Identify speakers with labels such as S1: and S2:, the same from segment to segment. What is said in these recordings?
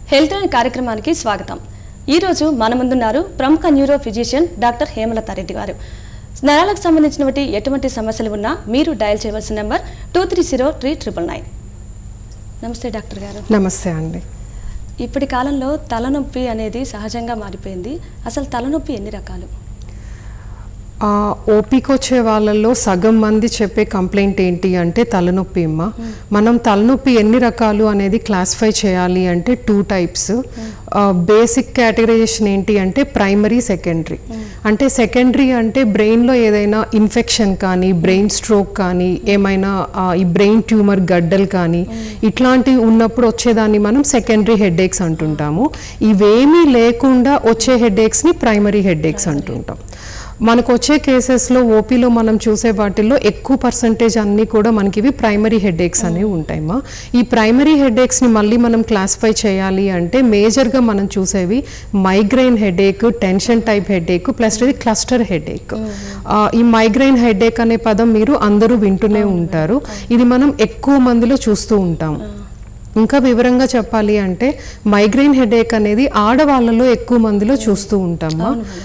S1: Health line కార్యక్రమానికి స్వాగతం ఈరోజు మన ముందున్నారు ప్రముఖ neuro physician doctor Hemalatha Reddy garu నరాలకు సంబంధించినటువంటి ఎటువంటి సమస్యలు ఉన్నా మీరు డయల్ చేయవలసిన number two three zero three triple nine నమస్తే డాక్టర్ గారు
S2: నమస్తే అండి
S1: ఇప్పటి కాలంలో తలనొప్పి అనేది సహజంగా మారిపోయింది అసలు తలనొప్పి ఎన్ని రకాలు
S2: ఆ, ఓపిక వచ్చే వాళ్ళల్లో సగం మంది చెప్పే కంప్లైంట్ ఏంటి అంటే తలనొప్పి అమ్మ మనం తలనొప్పి ఎన్ని రకాలు అనేది క్లాసిఫై చేయాలి అంటే టూ టైప్స్ బేసిక్ కేటగరైజేషన్ ఏంటి అంటే ప్రైమరీ సెకండరీ అంటే సెకండరీ అంటే బ్రెయిన్లో ఏదైనా ఇన్ఫెక్షన్ కానీ బ్రెయిన్ స్ట్రోక్ కానీ ఏమైనా ఆ, ఈ బ్రెయిన్ ట్యూమర్ గడ్డలు కానీ ఇట్లాంటివి ఉన్నప్పుడు వచ్చేదాన్ని మనం సెకండరీ హెడేక్స్ అంటుంటాము ఇవేమీ లేకుండా వచ్చే హెడేక్స్ని ప్రైమరీ హెడేక్స్ అంటుంటాం మనకు వచ్చే కేసెస్లో ఓపీలో మనం చూసే వాటిల్లో ఎక్కువ పర్సంటేజ్ అన్నీ కూడా మనకి ఇవి ప్రైమరీ హెడేక్స్ అనేవి ఉంటాయమ్మా ఈ ప్రైమరీ హెడేక్స్ని మళ్ళీ మనం క్లాసిఫై చేయాలి అంటే మేజర్గా మనం చూసేవి migraine headache tension type headache plus ఇది క్లస్టర్ హెడేక్ ఈ మైగ్రెయిన్ హెడేక్ అనే పదం మీరు అందరూ వింటూనే ఉంటారు ఇది మనం ఎక్కువ మందిలో చూస్తూ ఉంటాం ఇంకా వివరంగా చెప్పాలి అంటే మైగ్రెయిన్ హెడేక్ అనేది ఆడవాళ్ళలో ఎక్కువ మందిలో చూస్తూ ఉంటాము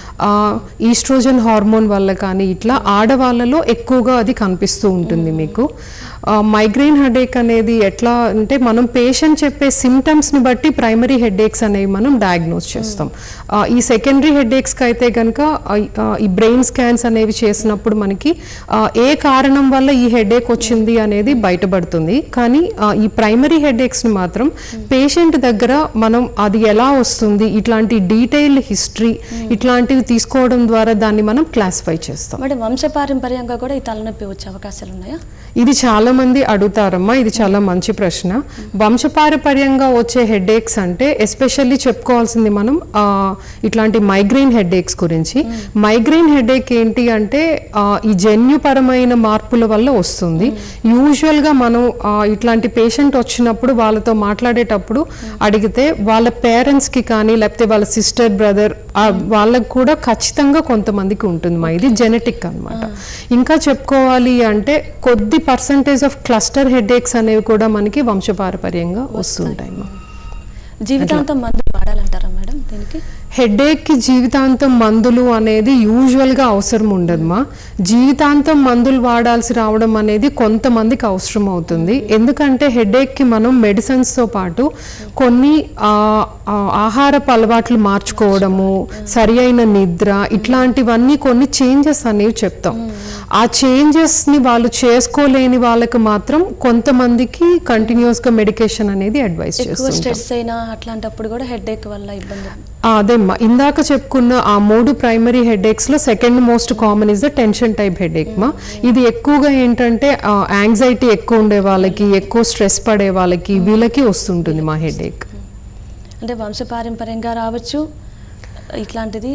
S2: ఈస్ట్రోజన్ హార్మోన్ వల్ల కానీ ఇట్లా ఆడవాళ్ళలో ఎక్కువగా అది కనిపిస్తూ ఉంటుంది మీకు మైగ్రెయిన్ హెడేక్ అనేది ఎట్లా అంటే మనం పేషెంట్ చెప్పే సిమ్టమ్స్ని బట్టి ప్రైమరీ హెడేక్స్ అనేవి మనం డయాగ్నోస్ చేస్తాం ఆ, ఈ సెకండరీ హెడేక్స్కి అయితే కనుక ఈ బ్రెయిన్ స్కాన్స్ అనేవి చేసినప్పుడు మనకి ఆ, ఏ కారణం వల్ల ఈ హెడేక్ వచ్చింది అనేది బయటపడుతుంది కానీ ఆ, ఈ ప్రైమరీ హెడేక్స్ని మాత్రం పేషెంట్ దగ్గర మనం అది ఎలా వస్తుంది ఇట్లాంటి డీటెయిల్డ్ హిస్టరీ ఇట్లాంటివి తీసుకోవడం ద్వారా దాన్ని మనం క్లాసిఫై చేస్తాం
S1: మరి వంశపారంపర్యంగా కూడా ఈ తలనొప్పి వచ్చే అవకాశాలు ఉన్నాయా
S2: ఇది చాలా మంది అడుగుతారమ్మా ఇది చాలా మంచి ప్రశ్న వంశపారపర్యంగా వచ్చే హెడేక్స్ అంటే ఎస్పెషల్లీ చెప్పుకోవాల్సింది మనం ఆ, ఇట్లాంటి మైగ్రెయిన్ హెడేక్స్ గురించి మైగ్రెయిన్ హెడేక్ ఏంటి అంటే ఆ, ఈ జన్యుపరమైన మార్పుల వల్ల వస్తుంది యూజువల్గా మనం ఆ, ఇట్లాంటి పేషెంట్ వచ్చినప్పుడు వాళ్ళతో మాట్లాడేటప్పుడు అడిగితే వాళ్ళ పేరెంట్స్కి కానీ లేకపోతే వాళ్ళ సిస్టర్ బ్రదర్ వాళ్ళకు కూడా ఖచ్చితంగా కొంతమందికి ఉంటుంది మా ఇది జెనెటిక్ అన్నమాట ఇంకా చెప్పుకోవాలి అంటే కొద్ది పర్సంటేజ్ ఆఫ్ క్లస్టర్ హెడేక్స్ అనేవి కూడా మనకి వంశపారపర్యంగా వస్తుంటాయి మా
S1: జీవితాంతం మందులు వాడాలంటారా మేడం దీనికి
S2: హెడేక్కి జీవితాంతం మందులు అనేది యూజువల్గా అవసరం ఉండదమ్మా జీవితాంతం మందులు వాడాల్సి రావడం అనేది కొంతమందికి అవసరం అవుతుంది ఎందుకంటే హెడేక్కి మనం మెడిసిన్స్తో పాటు కొన్ని ఆ, ఆ, ఆహారపు అలవాట్లు మార్చుకోవడము సరి అయిన నిద్ర ఇట్లాంటివన్నీ కొన్ని చేంజెస్ అనేవి చెప్తాం ఆ చేంజెస్ని వాళ్ళు చేసుకోలేని వాళ్ళకి మాత్రం కొంతమందికి కంటిన్యూస్గా మెడికేషన్ అనేది అడ్వైస్
S1: ఎక్కువ
S2: చేస్తుంటాం
S1: స్ట్రెస్ అయినా అట్లాంటప్పుడు కూడా హెడేక్ వల్ల ఇబ్బంది
S2: ఆ, అదేమ్మా ఇందాక చెప్పుకున్న ఆ మూడు ప్రైమరీ హెడేక్స్ లో second most common is the tension type headache మా ఇది ఎక్కువగా ఏంటంటే యాంగ్జైటీ ఎక్కువ ఉండే వాళ్ళకి ఎక్కువ స్ట్రెస్ పడే వాళ్ళకి వీళ్ళకి వస్తుంటుంది మా హెడేక్
S1: అంటే వంశపారంపర్యంగా రావచ్చు ఇట్లాంటిది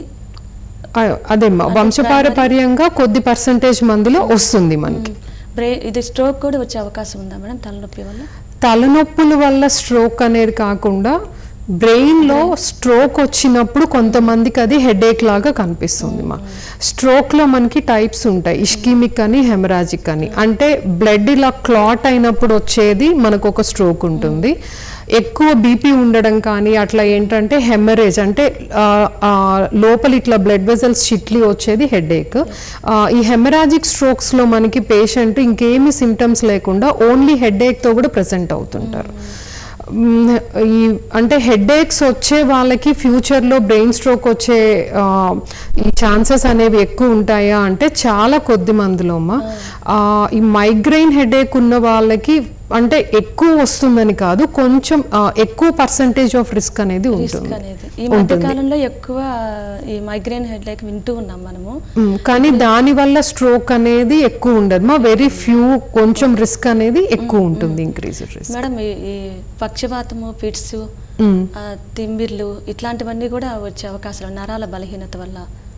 S2: అదేమ్మా వంశపారపర్యంగా కొద్ది పర్సంటేజ్ మందిలో వస్తుంది మనకి
S1: బ్రే ఇది స్ట్రోక్ కూడా వచ్చే అవకాశం ఉందా మేడం తలనొప్పి వల్ల
S2: తలనొప్పుల వల్ల స్ట్రోక్ అనేది కాకుండా బ్రెయిన్లో స్ట్రోక్ వచ్చినప్పుడు కొంతమందికి అది హెడేక్ లాగా కనిపిస్తుంది మా స్ట్రోక్లో మనకి టైప్స్ ఉంటాయి ఇష్కిమిక్ అని హెమరాజిక్ అని అంటే బ్లడ్ ఇలా క్లాట్ అయినప్పుడు వచ్చేది మనకు ఒక స్ట్రోక్ ఉంటుంది ఎక్కువ బీపీ ఉండడం కానీ అట్లా ఏంటంటే హెమరేజ్ అంటే ఆ, ఆ, లోపల ఇట్లా బ్లడ్ వెజల్స్ చిట్లి వచ్చేది హెడేక్ ఈ హెమరాజిక్ స్ట్రోక్స్లో మనకి పేషెంట్ ఇంకేమీ సిమ్టమ్స్ లేకుండా ఓన్లీ హెడేక్తో కూడా ప్రెసెంట్ అవుతుంటారు మ్, ఈ అంటే హెడేక్స్ వచ్చే వాళ్ళకి ఫ్యూచర్లో బ్రెయిన్ స్ట్రోక్ వచ్చే ఆ, ఈ ఛాన్సెస్ అనేవి ఎక్కువ ఉంటాయా అంటే చాలా కొద్ది మందిలో అమ్మా ఆ, ఈ మైగ్రెయిన్ హెడేక్ ఉన్న వాళ్ళకి అంటే ఎక్కువ వస్తుందని కాదు కొంచెం ఆ, ఎక్కువ పర్సంటేజ్ ఆఫ్ రిస్క్ అనేది
S1: రిస్క్
S2: ఉంటుంది
S1: అనేది ఈ మధ్య కాలంలో ఎక్కువ ఈ మైగ్రేన్ హెడేక్ వింటూ ఉన్నాం మనము
S2: మ్, కానీ దాని వల్ల స్ట్రోక్ అనేది ఎక్కువ ఉండదు మా వెరీ ఫ్యూ కొంచెం రిస్క్ అనేది ఎక్కువ ఉంటుంది ఇంక్రీజ్ రిస్క్
S1: మేడం ఈ ఈ పక్షవాతము ఫిట్స్ తిమ్మిర్లు ఇట్లాంటివన్నీ కూడా వచ్చే అవకాశాలు నరాల బలహీనత వల్ల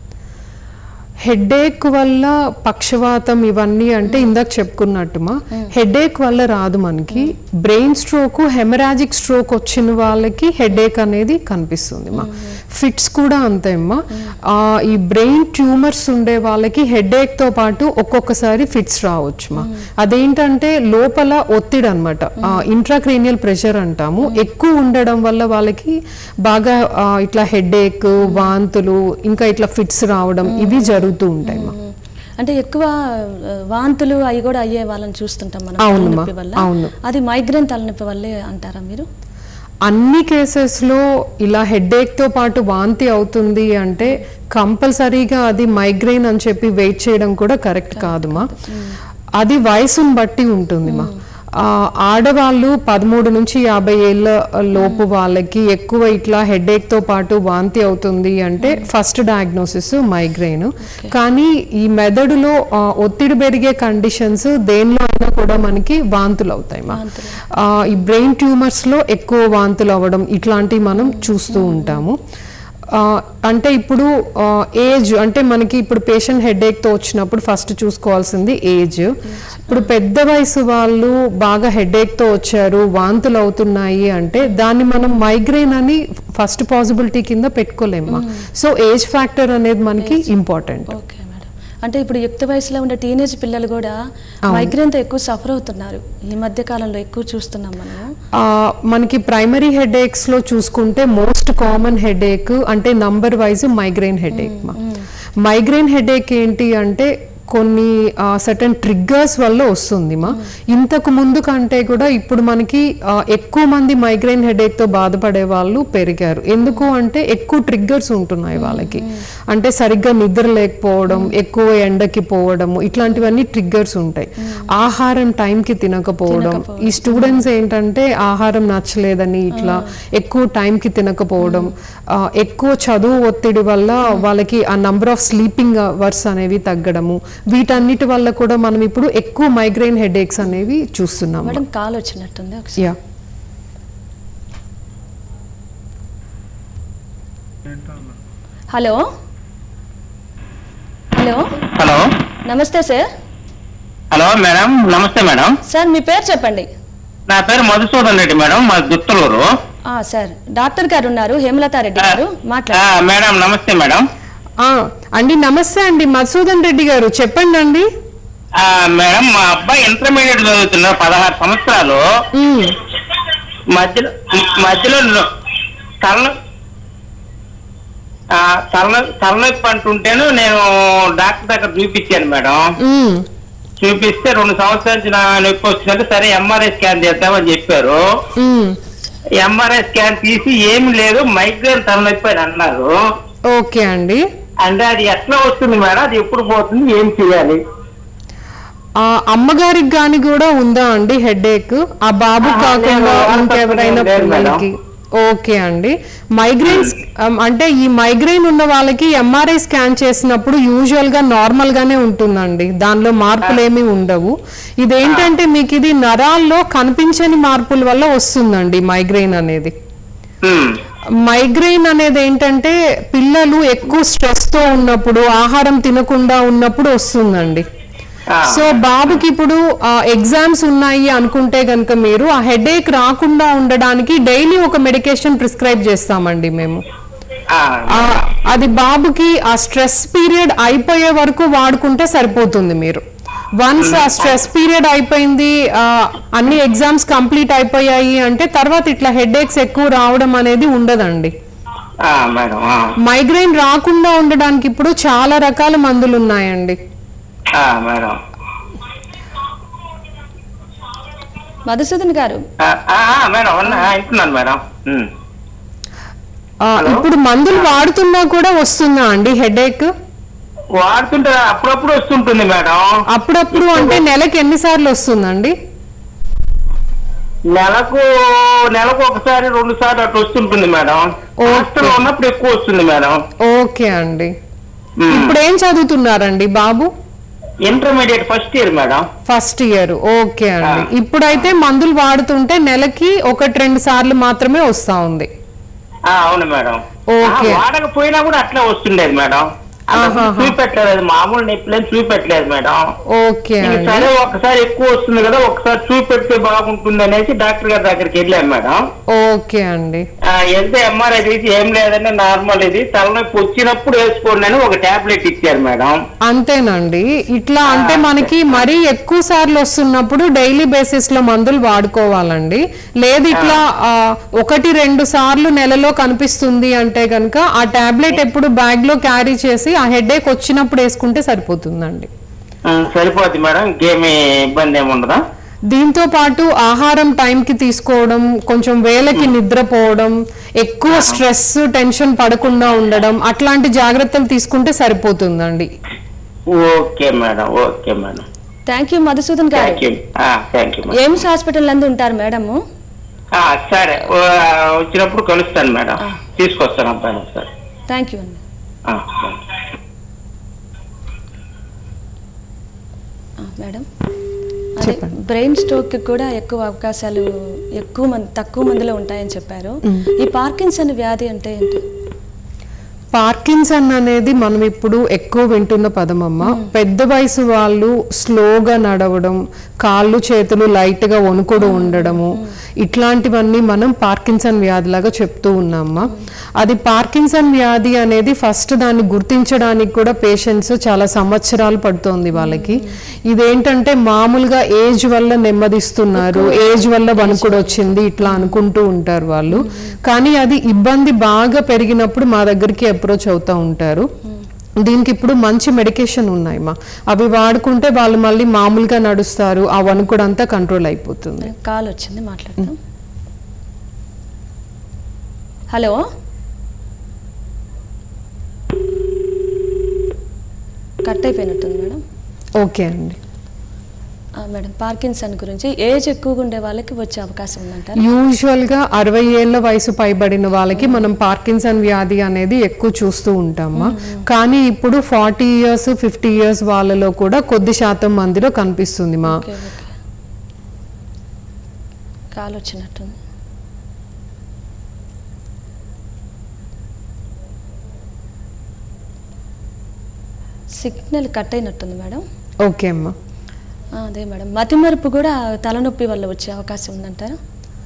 S2: హెడేక్ వల్ల పక్షవాతం ఇవన్నీ అంటే ఇందాక చెప్పుకున్నట్టుమా హెడేక్ వల్ల రాదు మనకి బ్రెయిన్ స్ట్రోక్ హెమరాజిక్ స్ట్రోక్ వచ్చిన వాళ్ళకి హెడేక్ అనేది కనిపిస్తుంది మా ఫిట్స్ కూడా అంతే అమ్మా ఆ, ఈ బ్రెయిన్ ట్యూమర్స్ ఉండే వాళ్ళకి హెడేక్ తో పాటు ఒక్కొక్కసారి ఫిట్స్ రావచ్చు మా అదేంటంటే లోపల ఒత్తిడి అనమాట ఇంట్రాక్రేనియల్ ప్రెషర్ అంటాము ఎక్కువ ఉండడం వల్ల వాళ్ళకి బాగా ఆ, ఇట్లా హెడేక్ వాంతులు ఇంకా ఇట్లా ఫిట్స్ రావడం ఇవి జరుగుతూ ఉంటాయి మా
S1: అంటే ఎక్కువ ఆ, వాంతులు అవి కూడా అయ్యే వాళ్ళని చూస్తుంటాం మనం
S2: అవునమ్మా,
S1: తలనొప్పి వల్ల
S2: అవును.
S1: అది మైగ్రేన్ తలనొప్పి వల్లే అంటారా మీరు
S2: అన్ని కేసెస్లో ఇలా హెడేక్తో పాటు వాంతి అవుతుంది అంటే కంపల్సరీగా అది మైగ్రెయిన్ అని చెప్పి వెయిట్ చేయడం కూడా కరెక్ట్ కాదుమా అది వయసును బట్టి ఉంటుందిమా ఆ, ఆడవాళ్ళు పదమూడు నుంచి యాభై ఏళ్ళ లోపు వాళ్ళకి ఎక్కువ ఇట్లా headache తో పాటు వాంతి అవుతుంది అంటే ఫస్ట్ డయాగ్నోసిస్ మైగ్రెయిన్ కానీ ఈ మెదడులో ఆ, ఒత్తిడి పెరిగే కండిషన్స్ దేనిలో అయినా కూడా మనకి వాంతులు అవుతాయి మా ఆ, ఈ బ్రెయిన్ ట్యూమర్స్ లో ఎక్కువ వాంతులు అవ్వడం ఇట్లాంటివి మనం చూస్తూ ఉంటాము ఆ, అంటే ఇప్పుడు ఏజ్ అంటే మనకి ఇప్పుడు పేషెంట్ హెడేక్ తో వచ్చినప్పుడు ఫస్ట్ చూసుకోవాల్సింది ఏజ్ ఇప్పుడు పెద్ద వయసు వాళ్ళు బాగా హెడేక్ తో వచ్చారు వాంతులు అవుతున్నాయి అంటే దాన్ని మనం మైగ్రేన్ అని ఫస్ట్ పాసిబిలిటీ కింద పెట్టుకోలేము సో ఏజ్ ఫ్యాక్టర్ అనేది మనకి ఇంపార్టెంట్
S1: ఓకే మేడం అంటే ఇప్పుడు యుక్త వయసులో ఉండే టీనేజ్ పిల్లలు కూడా మైగ్రేన్తో ఎక్కువ సఫర్ అవుతున్నారు ఈ మధ్య కాలంలో ఎక్కువ చూస్తున్నాం మనం
S2: ఆ, మనకి ప్రైమరీ హెడేక్స్ లో చూసుకుంటే మోస్ట్ కామన్ హెడేక్ అంటే number wise migraine headache migraine headache ఏంటి అంటే కొన్ని సర్టన్ ట్రిగ్గర్స్ వల్ల వస్తుంది మా ఇంతకు ముందు కంటే కూడా ఇప్పుడు మనకి ఆ, ఎక్కువ మంది మైగ్రెయిన్ హెడేక్ తో బాధపడే వాళ్ళు పెరిగారు ఎందుకు అంటే ఎక్కువ ట్రిగ్గర్స్ ఉంటున్నాయి వాళ్ళకి అంటే సరిగ్గా నిద్ర లేకపోవడం ఎక్కువ ఎండకి పోవడము ఇట్లాంటివన్నీ ట్రిగ్గర్స్ ఉంటాయి ఆహారం టైంకి తినకపోవడం ఈ స్టూడెంట్స్ ఏంటంటే ఆహారం నచ్చలేదని ఇట్లా ఎక్కువ టైంకి తినకపోవడం ఆ, ఎక్కువ చదువు ఒత్తిడి వల్ల వాళ్ళకి ఆ నంబర్ ఆఫ్ స్లీపింగ్ అవర్స్ అనేవి తగ్గడము వీటన్నిటి వల్ల కూడా మనం ఇప్పుడు ఎక్కువ మైగ్రెయిన్ హెడేక్స్ అనేవి చూస్తున్నాం
S1: మేడం కాల్ వచ్చినట్టుంది ఒకసారి
S2: యా
S1: హలో హలో
S3: హలో
S1: నమస్తే సార్
S3: హలో మేడం నమస్తే మేడం
S1: సార్ మీ పేరు చెప్పండి
S3: నా పేరు మధుసూదన్ రెడ్డి మేడం మా దుత్తలూరు
S1: ఆ, సార్ డాక్టర్ గారు ఉన్నారు హేమలత రెడ్డి గారు
S3: ఆ,
S1: మాట్లాడండి
S3: మేడం నమస్తే మేడం
S2: ఆ, అండి నమస్తే అండి మధుసూదన్ రెడ్డి గారు చెప్పండి అండి
S3: ఆ, మేడం మా అబ్బాయి ఇంటర్మీడియట్ చదువుతున్నారు పదహారు సంవత్సరాలు
S2: ఉమ్,
S3: మధ్యలో మధ్యలో నొ- తల ఆ, తల తలనొప్పి అంటుంటేను నేను డాక్టర్ దగ్గర చూపించాను మేడం
S2: ఉమ్,
S3: చూపిస్తే రెండు సంవత్సరాల నుంచి నా నొప్పి వచ్చిందంటే సరే ఎంఆర్ఐ స్కాన్ చేద్దామని చెప్పారు
S2: ఉమ్.
S3: ఎంఆర్ఐ స్కాన్ తీసి ఏమి లేదు మైగ్రేన్ తలనొప్పి అని అన్నారు
S2: ఓకే అండి
S3: అంటే అది ఎట్లా వస్తుంది మేడం అది ఎప్పుడు పోతుంది ఏం చేయాలి
S2: ఆ అమ్మగారికి గాని కూడా ఉందా అండి హెడేక్ ఆ బాబు
S3: ఆహా,
S2: కాకుండా
S3: లేదు,
S2: ఇంకెవరైనా
S3: లేదు మేడం.
S2: పిల్లలకి ఓకే అండి మైగ్రెయిన్స్ అంటే ఈ మైగ్రెయిన్ ఉన్న వాళ్ళకి ఎంఆర్ఐ స్కాన్ చేసినప్పుడు యూజువల్ గా నార్మల్ గానే ఉంటుందండి దానిలో మార్పులు ఏమీ ఉండవు ఇదేంటంటే మీకు ఇది నరాల్లో కనిపించని మార్పుల వల్ల వస్తుందండి మైగ్రెయిన్ అనేది
S3: ఉమ్,
S2: మైగ్రెయిన్ అనేది ఏంటంటే పిల్లలు ఎక్కువ స్ట్రెస్ తో ఉన్నప్పుడు ఆహారం తినకుండా ఉన్నప్పుడు వస్తుందండి
S3: ఆ,
S2: సో బాబుకి ఇప్పుడు ఎగ్జామ్స్ ఉన్నాయి అనుకుంటే కనుక మీరు ఆ హెడేక్ రాకుండా ఉండడానికి డైలీ ఒక మెడికేషన్ ప్రిస్క్రైబ్ చేస్తామండి మేము
S3: ఆ,
S2: ఆ, అది బాబుకి ఆ స్ట్రెస్ పీరియడ్ అయిపోయే వరకు వాడుకుంటే సరిపోతుంది మీరు వన్స్ ఆ స్ట్రెస్ పీరియడ్ అయిపోయింది ఆ, అన్ని ఎగ్జామ్స్ కంప్లీట్ అయిపోయాయి అంటే తర్వాత ఇట్లా హెడేక్స్ ఎక్కువ రావడం అనేది ఉండదండి
S3: ఆ, మేడం ఆ,
S2: మైగ్రెయిన్ రాకుండా ఉండడానికి ఇప్పుడు చాలా రకాల మందులు ఉన్నాయండి
S3: ఆ, మేడం
S1: మధుసూదన్ గారు
S3: ఆ, ఆ, ఆ, మేడం ఉన్నా వింటున్నాను మేడం ఉమ్.
S2: ఆ, ఇప్పుడు మందులు వాడుతున్నా కూడా వస్తుందా అండి హెడేక్
S3: వాడుతుంటే అప్పుడప్పుడు వస్తుంటుంది మేడం
S2: అప్పుడప్పుడు అంటే నెలకి ఎన్నిసార్లు వస్తుందండి
S3: నెలకు నెలకు ఒకసారి రెండు సార్లు అట్లా వస్తుంటుంది మేడం
S2: ఓకే.
S3: హాస్టల్లో ఉన్నప్పుడు ఎక్కువ వస్తుంది మేడం
S2: ఓకే అండి
S3: ఉమ్.
S2: ఇప్పుడు ఏం చదువుతున్నారండి బాబు
S3: intermediate first year madam
S2: first year okay అండి
S3: ఆ.
S2: ఇప్పుడైతే మందులు వాడుతుంటే నెలకి ఒకటి రెండు సార్లు మాత్రమే వస్తా ఉంది
S3: ఆ, అవును మేడం
S2: ఓకే.
S3: ఆ, వాడకపోయినా కూడా అట్లా వస్తుండేది మేడం
S2: ఆహాహా.
S3: చూపెట్టలేదు అది మామూలు నొప్పిలేని చూపెట్టలేదు మేడం
S2: ఓకే
S3: ఇంక
S2: అండి
S3: సరే ఒకసారి ఎక్కువ వస్తుంది కదా ఒకసారి చూపెడితే బాగుంటుంది అనేసి డాక్టర్ గారి దగ్గరికి వెళ్ళాను మేడం
S2: ఓకే అండి
S3: ఆ, వెళ్తే ఎంఆర్ఐ తీసి ఏం లేదండి నార్మల్ ఇది తలనొప్పి వచ్చినప్పుడు వేసుకోండి అని ఒక టాబ్లెట్ ఇచ్చారు మేడం
S2: అంతేనండి ఇట్లా అంటే మనకి మరీ ఎక్కువ సార్లు వస్తున్నప్పుడు డైలీ బేసిస్ లో మందులు వాడుకోవాలండి లేదు ఇట్లా ఆ, ఒకటి రెండు సార్లు నెలలో కనిపిస్తుంది అంటే గనుక ఆ టాబ్లెట్ ఎప్పుడు బ్యాగ్ లో క్యారీ చేసి ఆ హెడేక్ వచ్చినప్పుడు వేసుకుంటే సరిపోతుందండి
S3: ఆ, సరిపోద్ది మేడం ఇంకేమి ఇబ్బంది ఏమి ఉండదా
S2: దీంతో పాటు ఆహారం టైంకి తీసుకోవడం కొంచెం వేలకి నిద్రపోవడం ఎక్కువ స్ట్రెస్ టెన్షన్ పడకుండా ఉండడం అట్లాంటి జాగ్రత్తలు తీసుకుంటే సరిపోతుందండి
S3: okay madam okay madam
S1: thank you Madhusudan garu
S3: thank you thank you madam
S1: AIIMS hospital నందు ఉంటారు మేడము
S3: ఆ, సరే ఓ, వచ్చినప్పుడు కలుస్తాను మేడం తీసుకొస్తాను అబ్బాయిని ఒకసారి
S1: థ్యాంక్ యూ అండి
S3: ఆ, థాంక్ యూ.
S1: ఆ, మేడం అదే బ్రెయిన్ స్ట్రోక్ కి కూడా ఎక్కువ అవకాశాలు ఎక్కువ మంది తక్కువ మందిలో ఉంటాయని చెప్పారు ఈ పార్కిన్సన్ వ్యాధి అంటే ఏంటి
S2: పార్కిన్సన్ అనేది మనం ఇప్పుడు ఎక్కువ వింటున్న పదం అమ్మ పెద్ద వయసు వాళ్ళు స్లోగా నడవడం కాళ్ళు చేతులు లైట్ గా వణుకుడు ఉండడము ఇట్లాంటివన్నీ మనం పార్కిన్సన్ వ్యాధిలాగా చెప్తూ ఉన్నామా అది పార్కిన్సన్ వ్యాధి అనేది ఫస్ట్ దాన్ని గుర్తించడానికి కూడా పేషెంట్స్ చాలా సంవత్సరాలు పడుతోంది వాళ్ళకి ఇదేంటంటే మామూలుగా ఏజ్ వల్ల నెమ్మదిస్తున్నారు ఏజ్ వల్ల వణుకుడు వచ్చింది ఇట్లా అనుకుంటూ ఉంటారు వాళ్ళు కానీ అది ఇబ్బంది బాగా పెరిగినప్పుడు మా దగ్గరికి అప్రోచ్ అవుతూ ఉంటారు దీనికి ఇప్పుడు మంచి మెడికేషన్ ఉన్నాయి మా అవి వాడుకుంటే వాళ్ళు మళ్ళీ మామూలుగా నడుస్తారు ఆ వణుకుడు అంతా కంట్రోల్ అయిపోతుంది
S1: కాల్ వచ్చింది మాట్లాడదాం హలో కట్ అయిపోయినట్టుంది మేడం
S2: ఓకే అండి
S1: ఆ, మేడం పార్కిన్సన్ గురించి ఏజ్ ఎక్కువగా ఉండే వాళ్ళకి వచ్చే అవకాశం ఉందంటారు
S2: యూజువల్ గా అరవై ఏళ్ల వయసు పైబడిన వాళ్ళకి మనం పార్కిన్సన్ వ్యాధి అనేది ఎక్కువ చూస్తూ ఉంటామా కానీ ఇప్పుడు ఫార్టీ ఇయర్స్ ఫిఫ్టీ ఇయర్స్ వాళ్ళలో కూడా కొద్ది శాతం మందిలో కనిపిస్తుంది మా
S1: ఓకే ఓకే కాల్ వచ్చినట్టుంది సిగ్నల్ కట్ అయినట్టుంది మేడం
S2: ఓకే అమ్మా
S1: ఆ, అదే మేడం మతిమరుపు కూడా తలనొప్పి వల్ల వచ్చే అవకాశం ఉందంటారా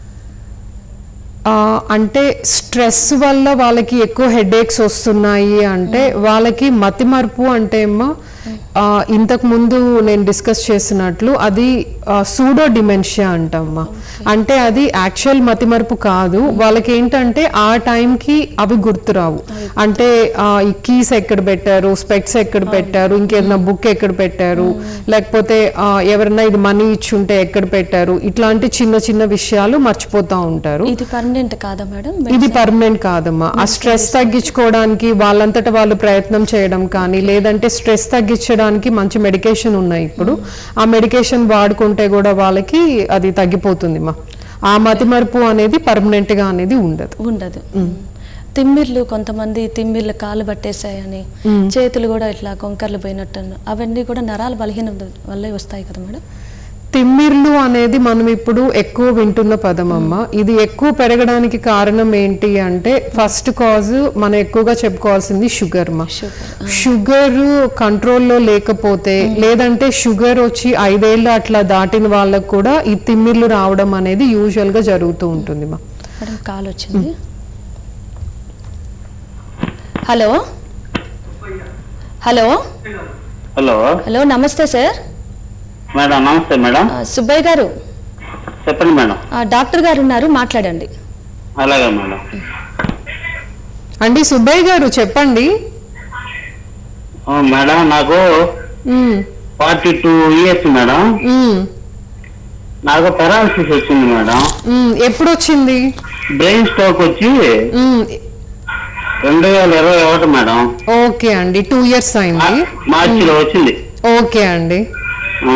S2: ఆ, అంటే స్ట్రెస్ వల్ల వాళ్ళకి ఎక్కువ హెడేక్స్ వస్తున్నాయి అంటే వాళ్ళకి మతిమరుపు అంటే ఏమో ఆ, ఇంతకు ముందు నేను డిస్కస్ చేసినట్లు అది సూడో డిమెన్షియా అంటమ్మా అంటే అది యాక్చువల్ మతిమరుపు కాదు వాళ్ళకి ఏంటంటే ఆ టైంకి అవి గుర్తురావు అంటే ఆ, ఈ కీస్ ఎక్కడ పెట్టారు స్పెక్స్ ఎక్కడ పెట్టారు ఇంకేదైనా బుక్ ఎక్కడ పెట్టారు లేకపోతే ఆ, ఎవరైనా ఇది మనీ ఇచ్చుంటే ఎక్కడ పెట్టారు ఇట్లాంటి చిన్న చిన్న విషయాలు మర్చిపోతా ఉంటారు
S1: ఇది పర్మనెంట్ కాదా మేడం
S2: ఇది పర్మనెంట్ కాదమ్మా ఆ స్ట్రెస్ తగ్గించుకోవడానికి వాళ్ళంతట వాళ్ళు ప్రయత్నం చేయడం కానీ లేదంటే స్ట్రెస్ తగ్గించడానికి మంచి మెడికేషన్ ఉన్నాయి ఇప్పుడు ఆ మెడికేషన్ వాడుకుంటే కూడా వాళ్ళకి అది తగ్గిపోతుంది మా ఆ మతిమరుపు అనేది పర్మనెంట్ గా అనేది ఉండదు
S1: ఉండదు తిమ్మిర్లు కొంతమంది తిమ్మిర్లు కాలు పట్టేశాయని చేతులు కూడా ఇట్లా కొంకర్లు పోయినట్టు అవన్నీ కూడా నరాల బలహీనం వల్లే వస్తాయి కదా మేడం
S2: తిమ్మిర్లు అనేది మనం ఇప్పుడు ఎక్కువ వింటున్న పదం అమ్మ ఇది ఎక్కువ పెరగడానికి కారణం ఏంటి అంటే ఫస్ట్ కాజ్ మనం ఎక్కువగా చెప్పుకోవాల్సింది షుగర్ మా
S1: షుగర్
S2: షుగర్ కంట్రోల్లో లేకపోతే లేదంటే షుగర్ వచ్చి ఐదేళ్ళు అట్లా దాటిన వాళ్ళకు కూడా ఈ తిమ్మిర్లు రావడం అనేది యూజువల్ గా జరుగుతూ ఉంటుంది మా
S1: మేడం కాల్ వచ్చింది హలో హలో
S3: హలో
S1: హలో నమస్తే సార్
S3: మేడం నమస్తే మేడం
S1: ఆ, సుబ్బయ్య గారు
S3: చెప్పండి మేడం
S1: ఆ, డాక్టర్ గారు ఉన్నారు మాట్లాడండి
S3: అలాగే మేడం
S2: అండి సుబ్బయ్య గారు చెప్పండి
S3: ఆ, మేడం నాకు
S2: um,
S3: forty two years madam
S2: um,
S3: నాకు పెరాలసిస్ వచ్చింది మేడం
S2: ఉమ్, ఎప్పుడు వచ్చింది
S3: బ్రెయిన్ స్ట్రోక్ వచ్చి
S2: ఉమ్,
S3: రెండు వేల ఇరవై ఒకటి మేడం
S2: ఓకే అండి టూ ఇయర్స్ అయింది
S3: మార్చిలో వచ్చింది
S2: ఓకే అండి
S3: ఆ,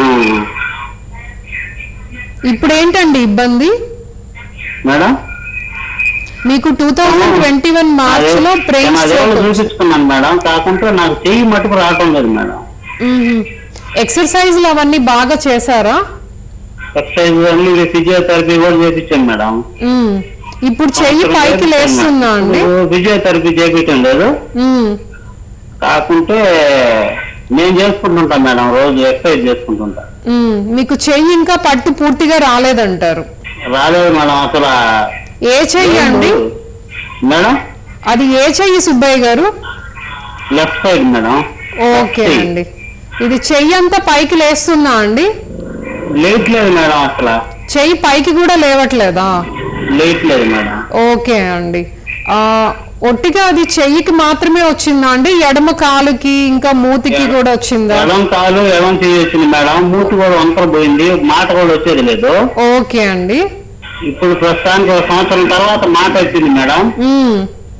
S2: ఇప్పుడు ఏంటండి ఇబ్బంది
S3: మేడం
S2: మీకు two thousand twenty one March లో బ్రెయిన్
S3: అదే చూపించుకున్నాను మేడం కాకుంటే నాకు చెయ్యి మటుకు రావటం లేదు మేడం
S2: ఎక్సర్సైజ్లు అవన్నీ బాగా చేశారా
S3: ఎక్సర్సైజ్ అన్ని ఫిజియోథెరపీ కూడా చేపించాను మేడం
S2: ఉమ్, ఇప్పుడు చెయ్యి పైకి లేస్తుందా అండి
S3: ఫిజియోథెరపీ చేపించడం లేదు
S2: ఉమ్,
S3: కాకుంటే నేను చేసుకుంటుంటా మేడం రోజు ఎక్సర్సైజ్ చేసుకుంటుంటా
S2: మ్మ్. మీకు చెయ్యి ఇంకా పట్టు పూర్తిగా రాలేదంటారు
S3: రాలేదు మేడం అసలు
S2: ఏ చెయ్యి అండి
S3: మేడం
S2: అది ఏ చెయ్యి సుబ్బయ్య గారు
S3: లెఫ్ట్ సైడ్ మేడం
S2: ఓకే అండి ఇది చెయ్యి అంతా పైకి లేస్తుందా అండి
S3: లేట్లేదు మేడం అసలు
S2: చెయ్యి పైకి కూడా లేవట్లేదా
S3: లేట్లేదు మేడం
S2: ఓకే అండి ఆ, ఒట్టిగా అది చెయ్యికి మాత్రమే వచ్చిందా అండి ఎడమ కాలుకి ఇంకా మూతికి కూడా వచ్చిందా
S3: ఎడం కాలు ఎడం చేసింది మేడం మూతి కూడా వంకర పోయింది మాట కూడా వచ్చేది లేదు
S2: ఓకే అండి
S3: ఇప్పుడు ప్రస్తుతానికి ఒక సంవత్సరం తర్వాత మాట వచ్చింది మేడం
S2: మ్మ్.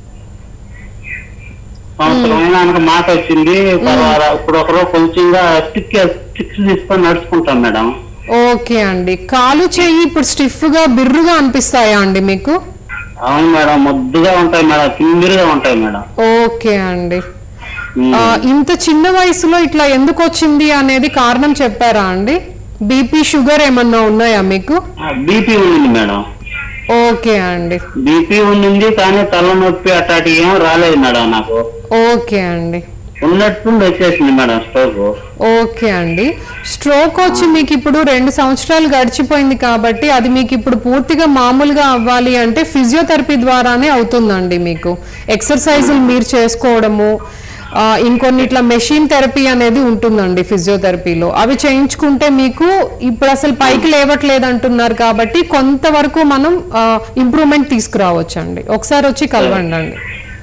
S3: సంవత్సరం అయినాక మాట వచ్చింది తర్వాత ఇప్పుడు ఒకరోజు కొంచెంగా స్టిక్ స్టిక్స్ తీసుకొని నడుచుకుంటాం మేడం
S2: ఓకే అండి కాలు చెయ్యి ఇప్పుడు స్టిఫ్ గా బిర్రుగా అనిపిస్తాయా అండి మీకు
S3: అవును మేడం ముద్దుగా ఉంటాయి మేడం తిమ్మిరిగా ఉంటాయి మేడం
S2: ఓకే అండి
S3: ఉమ్.
S2: ఆ, ఇంత చిన్న వయసులో ఇట్లా ఎందుకు వచ్చింది అనేది కారణం చెప్పారా అండి బీపీ షుగర్ ఏమన్నా ఉన్నాయా మీకు
S3: బీపీ ఉంది మేడం
S2: ఓకే అండి
S3: బీపీ ఉంది కానీ తలనొప్పి అట్లాంటి ఏం రాలేదు మేడం నాకు
S2: ఓకే అండి
S3: ఉన్నట్టుండి వచ్చేసింది మేడం స్ట్రోక్
S2: ఓకే అండి స్ట్రోక్ వచ్చి మీకు ఇప్పుడు రెండు సంవత్సరాలు గడిచిపోయింది కాబట్టి అది మీకు ఇప్పుడు పూర్తిగా మామూలుగా అవ్వాలి అంటే ఫిజియోథెరపీ ద్వారానే అవుతుందండి మీకు ఎక్సర్సైజులు మీరు చేసుకోవడము ఆ, ఇంకొన్ని ఇట్లా మెషిన్ థెరపీ అనేది ఉంటుందండి ఫిజియోథెరపీలో అవి చేయించుకుంటే మీకు ఇప్పుడు అసలు పైకి లేవట్లేదు అంటున్నారు కాబట్టి కొంతవరకు మనం ఇంప్రూవ్మెంట్ తీసుకురావచ్చు అండి ఒకసారి వచ్చి కలవండి అండి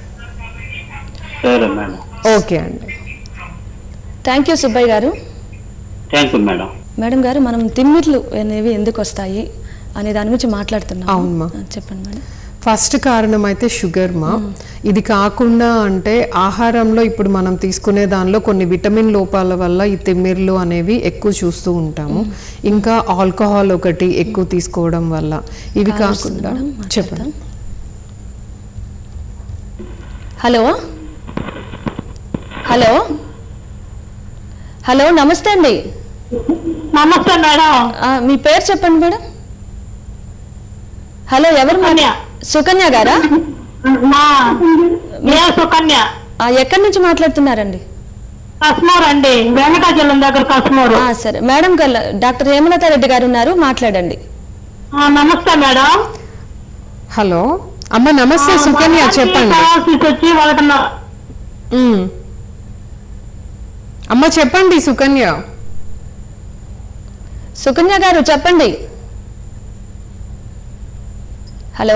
S3: సరే మేడం
S2: ఓకే అండి
S1: thank you Subbaiah garu
S3: thank you madam
S1: madam గారు మనం తిమ్మిర్లు అనేవి ఎందుకు వస్తాయి అనే దాని గురించి మాట్లాడుతున్నాం
S2: అవునమ్మా.
S1: చెప్పండి మేడం
S2: ఫస్ట్ కారణం అయితే షుగర్ మా ఇది కాకుండా అంటే ఆహారంలో ఇప్పుడు మనం తీసుకునే దానిలో కొన్ని విటమిన్ లోపాల వల్ల ఈ తిమ్మిర్లు అనేవి ఎక్కువ చూస్తూ ఉంటాము ఇంకా ఆల్కహాల్ ఒకటి ఎక్కువ తీసుకోవడం వల్ల ఇవి కాకుండా
S1: మేడం,
S2: చెప్పండి
S1: మాట్లాడతాం. హలో హలో హలో నమస్తే అండి
S4: నమస్తే మేడం
S1: ఆ, మీ పేరు చెప్పండి మేడం హలో ఎవరు మా-
S4: సుకన్య.
S1: సుకన్య గారా
S4: మా ఏ సుకన్య
S1: ఆ, ఎక్కడి నుంచి మాట్లాడుతున్నారండి
S4: కస్మూర్ అండి వెంకటాచలం దగ్గర కస్మూరు
S1: ఆ, సరే మేడం గారు డాక్టర్ హేమలత రెడ్డి గారు ఉన్నారు మాట్లాడండి
S4: ఆ, నమస్తే మేడం
S2: హలో అమ్మ నమస్తే సుకన్య చెప్పండి
S4: డయాలసిస్ వచ్చి ఒకటిన్నర
S2: ఉమ్. అమ్మ చెప్పండి సుకన్య
S1: సుకన్య గారు చెప్పండి హలో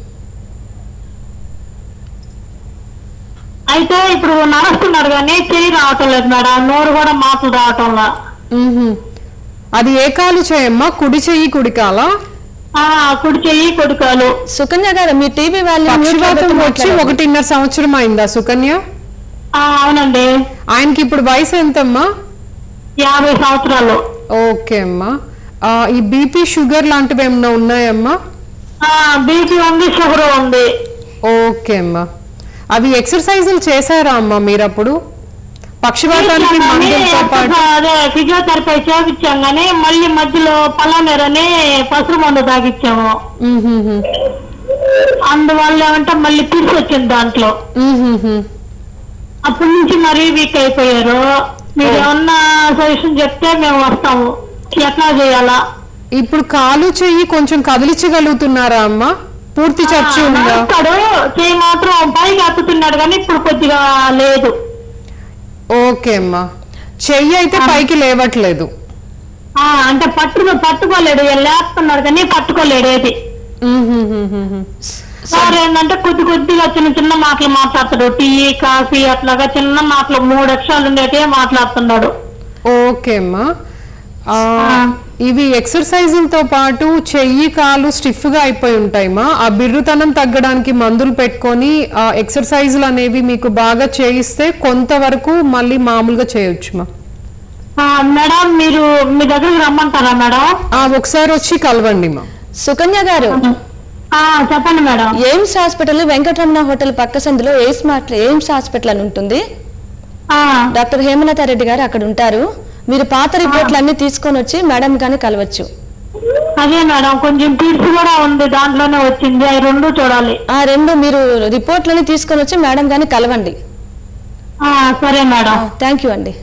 S4: అయితే ఇప్పుడు నడుస్తున్నారు కానీ చేయి రావటం లేదు మేడం నోరు కూడా మాటలు రావటం లా.
S2: ఉహుం. అది ఏ కాలు చేయమ్మా కుడి చెయ్యి కుడి కాలా
S4: ఆ కుడి చెయ్యి కొడుకాలు
S1: సుకన్య గారు మీ టీవీ వాల్యూమ్
S2: పక్షవాతం వచ్చి ఒకటిన్నర సంవత్సరం అయిందా సుకన్య
S4: ఆ, అవునండి
S2: ఆయనకి ఇప్పుడు వయసు ఎంతమ్మా
S4: యాభై సంవత్సరాలు
S2: ఓకే అమ్మా ఆ, ఈ బీపీ షుగర్ లాంటివి ఏమన్నా ఉన్నాయమ్మా
S4: బీపీ ఉంది షుగర్ ఉంది
S2: ఓకే అమ్మా అవి ఎక్సర్సైజులు చేశారా అమ్మా మీరు అప్పుడు పక్షవాతానికి మందులతో పాటు
S4: అదే ఫిజియోథెరపీ చేపించాం కానీ మళ్ళీ మధ్యలో పలానేరని పసురు మందు తాగిచ్చాము
S2: ఉహుహు.
S4: అందువల్ల ఏమంటే మళ్ళీ పిలిచి వచ్చింది దాంట్లో
S2: ఉహుహు.
S4: అప్పటి నుంచి మరీ వీక్ అయిపోయారు మీరు ఏమన్నా సజెషన్ చెప్తే మేము వస్తాము ఎట్లా చేయాలా
S2: ఇప్పుడు కాలు చెయ్యి కొంచెం కదిలించగలుగుతున్నారా అమ్మా పూర్తి చర్చ ఉందా
S4: నడుస్తాడు చేయి మాత్రం పైకి అత్తుతున్నాడు కానీ ఇప్పుడు కొద్దిగా లేదు
S2: ఓకే అమ్మా చెయ్యి అయితే పైకి లేవట్లేదు
S4: ఆ అంటే పట్టు పట్టుకోలేడు లేస్తున్నాడు కానీ పట్టుకోలేడు ఏది
S2: ఉహుహుహుహు.
S4: సార్ ఏంటంటే కొద్ది కొద్దిగా చిన్న చిన్న మాటలు మాట్లాడతాడు టీ కాఫీ అట్లాగా చిన్న మాటలు మూడు అక్షరాలు ఉండేటివే మాట్లాడుతున్నాడు
S2: ఓకే అమ్మా ఆ, ఇవి ఎక్సర్సైజులతో పాటు చెయ్యి కాలు స్టిఫ్ గా అయిపోయి ఉంటాయమ్మా ఆ బిర్రుతనం తగ్గడానికి మందులు పెట్టుకొని ఆ ఎక్సర్సైజులు అనేవి మీకు బాగా చేయిస్తే కొంతవరకు మళ్ళీ మామూలుగా చేయొచ్చుమా
S4: ఆ, మేడం మీరు మీ దగ్గరికి రమ్మంటారా మేడం
S2: ఆ, ఒకసారి వచ్చి కలవండి మా
S1: సుకన్య గారు
S4: ఆ, చెప్పండి madam
S1: AIIMS hospital Venkataramana hotel పక్క సందులో ఎయిమ్స్ మార్ట్ ఎయిమ్స్ హాస్పిటల్ అని ఉంటుంది
S4: ఆ,
S1: డాక్టర్ హేమలత రెడ్డి గారు అక్కడ ఉంటారు మీరు పాత రిపోర్ట్లు అన్ని తీసుకొని వచ్చి మేడం గాని కలవచ్చు
S4: అదే మేడం కొంచెం పీడ్స్ కూడా ఉంది దాంట్లోనే వచ్చింది అవి రెండు చూడాలి
S1: ఆ రెండు మీరు రిపోర్ట్లని తీసుకొని వచ్చి మేడం గాని కలవండి
S4: ఆ, ఆ, సరే మేడం
S1: థ్యాంక్ యూ అండి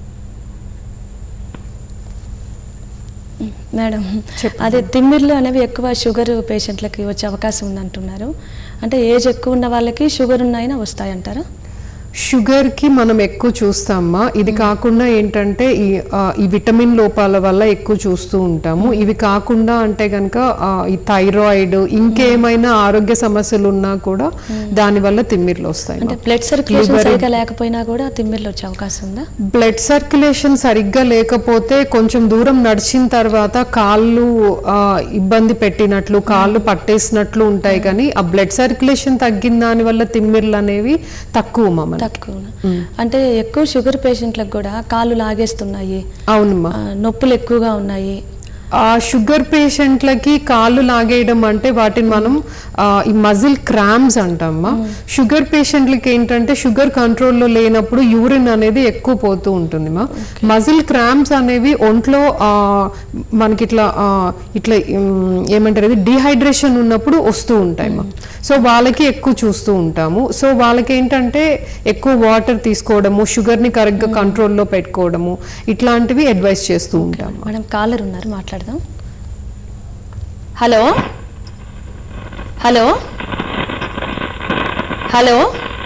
S1: మేడం అదే తిమ్మిర్లు అనేవి ఎక్కువ షుగర్ పేషెంట్లకి వచ్చే అవకాశం ఉందంటున్నారు అంటే ఏజ్ ఎక్కువ ఉన్న వాళ్ళకి షుగర్ ఉన్నాయినా వస్తాయంటారా
S2: షుగర్కి మనం ఎక్కువ చూస్తామా ఇది కాకుండా ఏంటంటే ఈ ఆ, ఈ విటమిన్ లోపాల వల్ల ఎక్కువ చూస్తూ ఉంటాము ఇవి కాకుండా అంటే కనుక ఈ థైరాయిడ్ ఇంకేమైనా ఆరోగ్య సమస్యలు ఉన్నా కూడా దానివల్ల తిమ్మిర్లు వస్తాయి
S1: అంటే బ్లడ్ సర్క్యులేషన్
S2: Liver-
S1: సరిగా లేకపోయినా కూడా తిమ్మిర్లు వచ్చే అవకాశం ఉందా
S2: బ్లడ్ సర్క్యులేషన్ సరిగ్గా లేకపోతే కొంచెం దూరం నడిచిన తర్వాత కాళ్ళు ఆ, ఇబ్బంది పెట్టినట్లు కాళ్ళు పట్టేసినట్లు ఉంటాయి కానీ ఆ బ్లడ్ సర్క్యులేషన్ తగ్గిన దాని వల్ల తిమ్మిర్లు అనేవి తక్కువ మమ్మల్ని
S1: తక్కువ అంటే ఎక్కువ షుగర్ పేషెంట్లకు కూడా కాళ్ళు లాగేస్తున్నాయి
S2: అవునమ్మా
S1: ఆ, నొప్పులు ఎక్కువగా ఉన్నాయి
S2: ఆ షుగర్ పేషెంట్లకి కాళ్ళు లాగేయడం అంటే వాటిని మనం ఆ, ఈ మజిల్ క్రామ్స్ అంటామా షుగర్ పేషెంట్లకి ఏంటంటే షుగర్ కంట్రోల్లో లేనప్పుడు యూరిన్ అనేది ఎక్కువ పోతూ ఉంటుంది మా మజిల్ క్రామ్స్ అనేవి ఒంట్లో ఆ, మనకి ఇట్లా ఆ, ఇట్లా ఉమ్, ఏమంటారు అది డిహైడ్రేషన్ ఉన్నప్పుడు వస్తూ ఉంటాయి మా సో వాళ్ళకి ఎక్కువ చూస్తూ ఉంటాము సో వాళ్ళకి ఏంటంటే ఎక్కువ వాటర్ తీసుకోవడము షుగర్ని కరెక్ట్గా కంట్రోల్లో పెట్టుకోవడము ఇట్లాంటివి అడ్వైస్ చేస్తూ ఉంటాము
S1: మేడం కాలర్ ఉన్నారు మాట్లాడదాం hello hello hello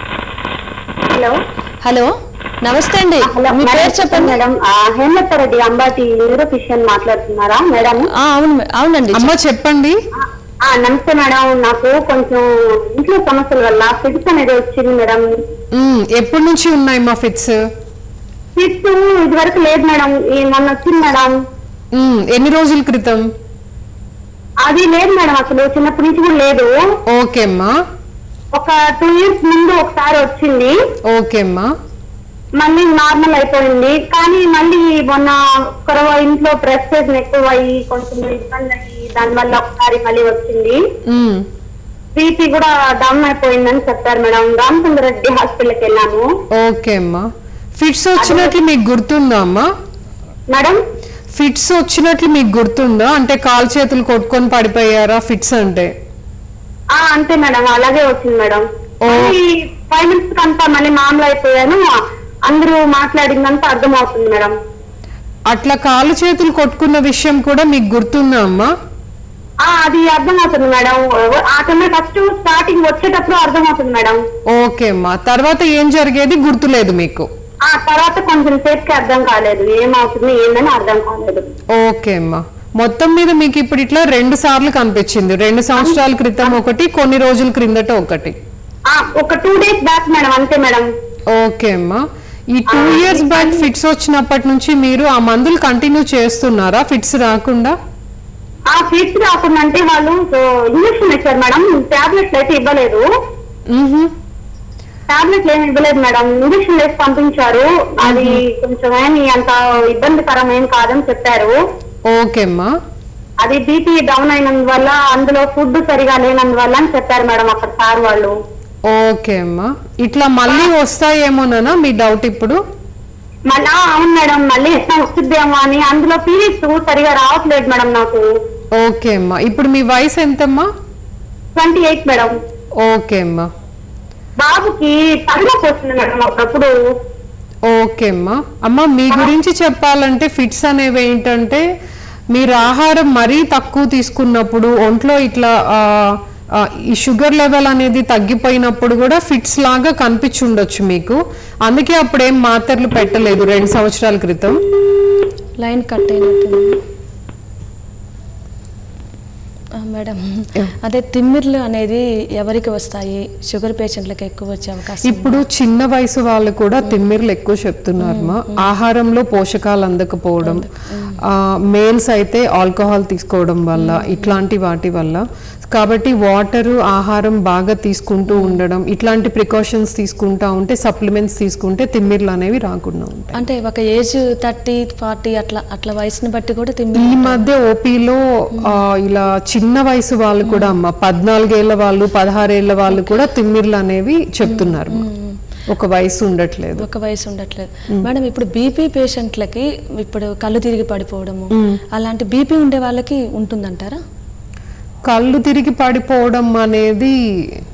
S5: hello
S1: hello నమస్తే అండి
S5: హలో
S1: మీ పేరు చెప్పండి
S5: మేడం ఆ, హేమలత రెడ్డి అంబాటి న్యూరోఫిషియన్ మాట్లాడుతున్నారా మేడం
S1: ఆ, అవును మే- అవునండి
S2: అమ్మ చెప్పండి
S5: ఆ, నమస్తే మేడం నాకు కొంచెం ఇంట్లో సమస్యల వల్ల ఫిట్స్ అనేది వచ్చింది మేడం
S2: మ్మ్. ఎప్పటి నుంచి ఉన్నాయి మా ఫిట్స్
S5: ఫిట్స్ ఇది వరకు లేదు మేడం ఈ మొన్న వచ్చింది మేడం
S2: మ్మ్. ఎన్ని రోజుల క్రితం
S5: అది లేదు మేడం అసలు చిన్నప్పటి నుంచి కూడా లేదు
S2: ఓకే అమ్మా
S5: ఒక టూ ఇయర్స్ ముందు ఒకసారి వచ్చింది
S2: ఓకే అమ్మా
S5: మళ్ళీ నార్మల్ అయిపోయింది కానీ మళ్ళీ మొన్న కొరవ ఇంట్లో ప్రెస్టేషన్ ఎక్కువ అయ్యి కొంచెం ఇబ్బంది అయ్యి దానివల్ల ఒకసారి మళ్ళీ వచ్చింది
S2: మ్మ్.
S5: బీపీ కూడా డౌన్ అయిపోయిందని చెప్పారు మేడం రామచంద్ర రెడ్డి హాస్పిటల్కి వెళ్ళాము
S2: ఓకే అమ్మా ఫిట్స్ వచ్చినట్లు మీకు గుర్తుందా అమ్మా
S5: మేడం
S2: ఫిట్స్ వచ్చినట్లు మీకు గుర్తుందా అంటే కాలు చేతులు కొట్టుకొని పడిపోయారా ఫిట్స్ అంటే
S5: ఆ అంతే మేడం అలాగే వచ్చింది మేడం
S2: ఓ.
S5: మళ్ళీ ఫైవ్ మినిట్స్ అంతా మళ్ళీ మామూలు అయిపోయాను అందరూ మాట్లాడిందంతా అర్థమవుతుంది మేడం
S2: అట్లా కాలు చేతులు కొట్టుకున్న విషయం కూడా మీకు గుర్తుందా అమ్మా
S5: ఆ అది అర్థమవుతుంది మేడం ఆ టైంలో ఫస్ట్ స్టార్టింగ్ వచ్చేటప్పుడు అర్థమవుతుంది మేడం
S2: ఓకే అమ్మా తర్వాత ఏం జరిగేది గుర్తులేదు మీకు
S5: ఆ తర్వాత కొంచెం సేపుకి అర్థం కాలేదు ఏమవుతుంది ఏందని అర్థం కాలేదు
S2: ఓకే అమ్మా మొత్తం మీద మీకు ఇప్పుడు ఇట్లా రెండు సార్లు కనిపించింది రెండు సంవత్సరాల క్రితం ఒకటి కొన్ని రోజుల క్రిందట ఒకటి
S5: ఆ ఒక టూ డేస్ బ్యాక్ మేడం అంతే మేడం
S2: ఓకే అమ్మా ఈ టూ ఇయర్స్ బ్యాక్ ఫిట్స్ వచ్చినప్పటి నుంచి మీరు ఆ మందులు కంటిన్యూ చేస్తున్నారా ఫిట్స్ రాకుండా
S5: ఆ ఫీట్స్ రాకుండా అంటే వాళ్ళు ఇంజక్షన్ ఇచ్చారు మేడం టాబ్లెట్స్ అయితే ఇవ్వలేదు
S2: మ్హూ.
S5: టాబ్లెట్లు ఏమి ఇవ్వలేదు మేడం ఇంజక్షన్ వేసి పంపించారు అది కొంచెం ఏమి అంత ఇబ్బందికరం ఏం కాదని చెప్పారు
S2: ఓకే అమ్మా
S5: అది బీపీ డౌన్ అయినందువల్ల అందులో ఫుడ్ సరిగా లేనందువల్ల అని చెప్పారు మేడం అక్కడ సార్ వాళ్ళు
S2: ఓకే అమ్మా ఇట్లా మళ్ళీ వస్తాయేమోనా మీ డౌట్ ఇప్పుడు
S5: మళ్ళా అవును మేడం మళ్ళీ వస్తుందేమో అని అందులో పీరియడ్స్ సరిగా రావట్లేదు మేడం నాకు
S2: ఓకే అమ్మా ఇప్పుడు మీ వయసు ఎంతమ్మా
S5: ట్వంటీ ఎయిట్ మేడం
S2: ఓకే అమ్మా
S5: బాబుకి తలనొప్పి వస్తుంది మేడం అప్పుడప్పుడు
S2: ఓకే అమ్మా అమ్మ మీ గురించి చెప్పాలంటే ఫిట్స్ అనేవి ఏంటంటే మీరు ఆహారం మరీ తక్కువ తీసుకున్నప్పుడు ఒంట్లో ఇట్లా ఆ, ఆ, ఈ షుగర్ లెవెల్ అనేది తగ్గిపోయినప్పుడు కూడా ఫిట్స్ లాగా కనిపించుండొచ్చు మీకు అందుకే అప్పుడేం మాత్రలు పెట్టలేదు రెండు సంవత్సరాల క్రితం
S1: లైన్ కట్ అయినట్టు మేడం అదే తిమ్మిర్లు అనేది ఎవరికి వస్తాయి షుగర్ పేషెంట్లకు ఎక్కువ వచ్చే అవకాశం
S2: ఇప్పుడు చిన్న వయసు వాళ్ళు కూడా తిమ్మిర్లు ఎక్కువ చెప్తున్నారు మా ఆహారంలో పోషకాలు అందకపోవడం మేల్స్ అయితే ఆల్కహాల్ తీసుకోవడం వల్ల ఇట్లాంటి వాటి వల్ల కాబట్టి వాటర్ ఆహారం బాగా తీసుకుంటూ ఉండడం ఇట్లాంటి ప్రికాషన్స్ తీసుకుంటా ఉంటే సప్లిమెంట్స్ తీసుకుంటే తిమ్మిర్లు అనేవి రాకుండా ఉంటాయి
S1: అంటే ఒక ఏజ్ థర్టీ ఫార్టీ అట్లా అట్లా వయసుని బట్టి కూడా
S2: ఈ
S1: తిమ్మిర్లు
S2: మధ్య ఓపీలో ఇలా చిన్న వయసు వాళ్ళు కూడా అమ్మ పద్నాలుగేళ్ల వాళ్ళు పదహారేళ్ల వాళ్ళు కూడా తిమ్మిర్లు అనేవి చెప్తున్నారు ఒక వయసు ఉండట్లేదు
S1: ఒక వయసు ఉండట్లేదు మేడం ఇప్పుడు బీపీ పేషెంట్లకి ఇప్పుడు కళ్ళు తిరిగి పడిపోవడము అలాంటి బీపీ ఉండే వాళ్ళకి ఉంటుందంటారా
S2: కళ్ళు తిరిగి పడిపోవడం అనేది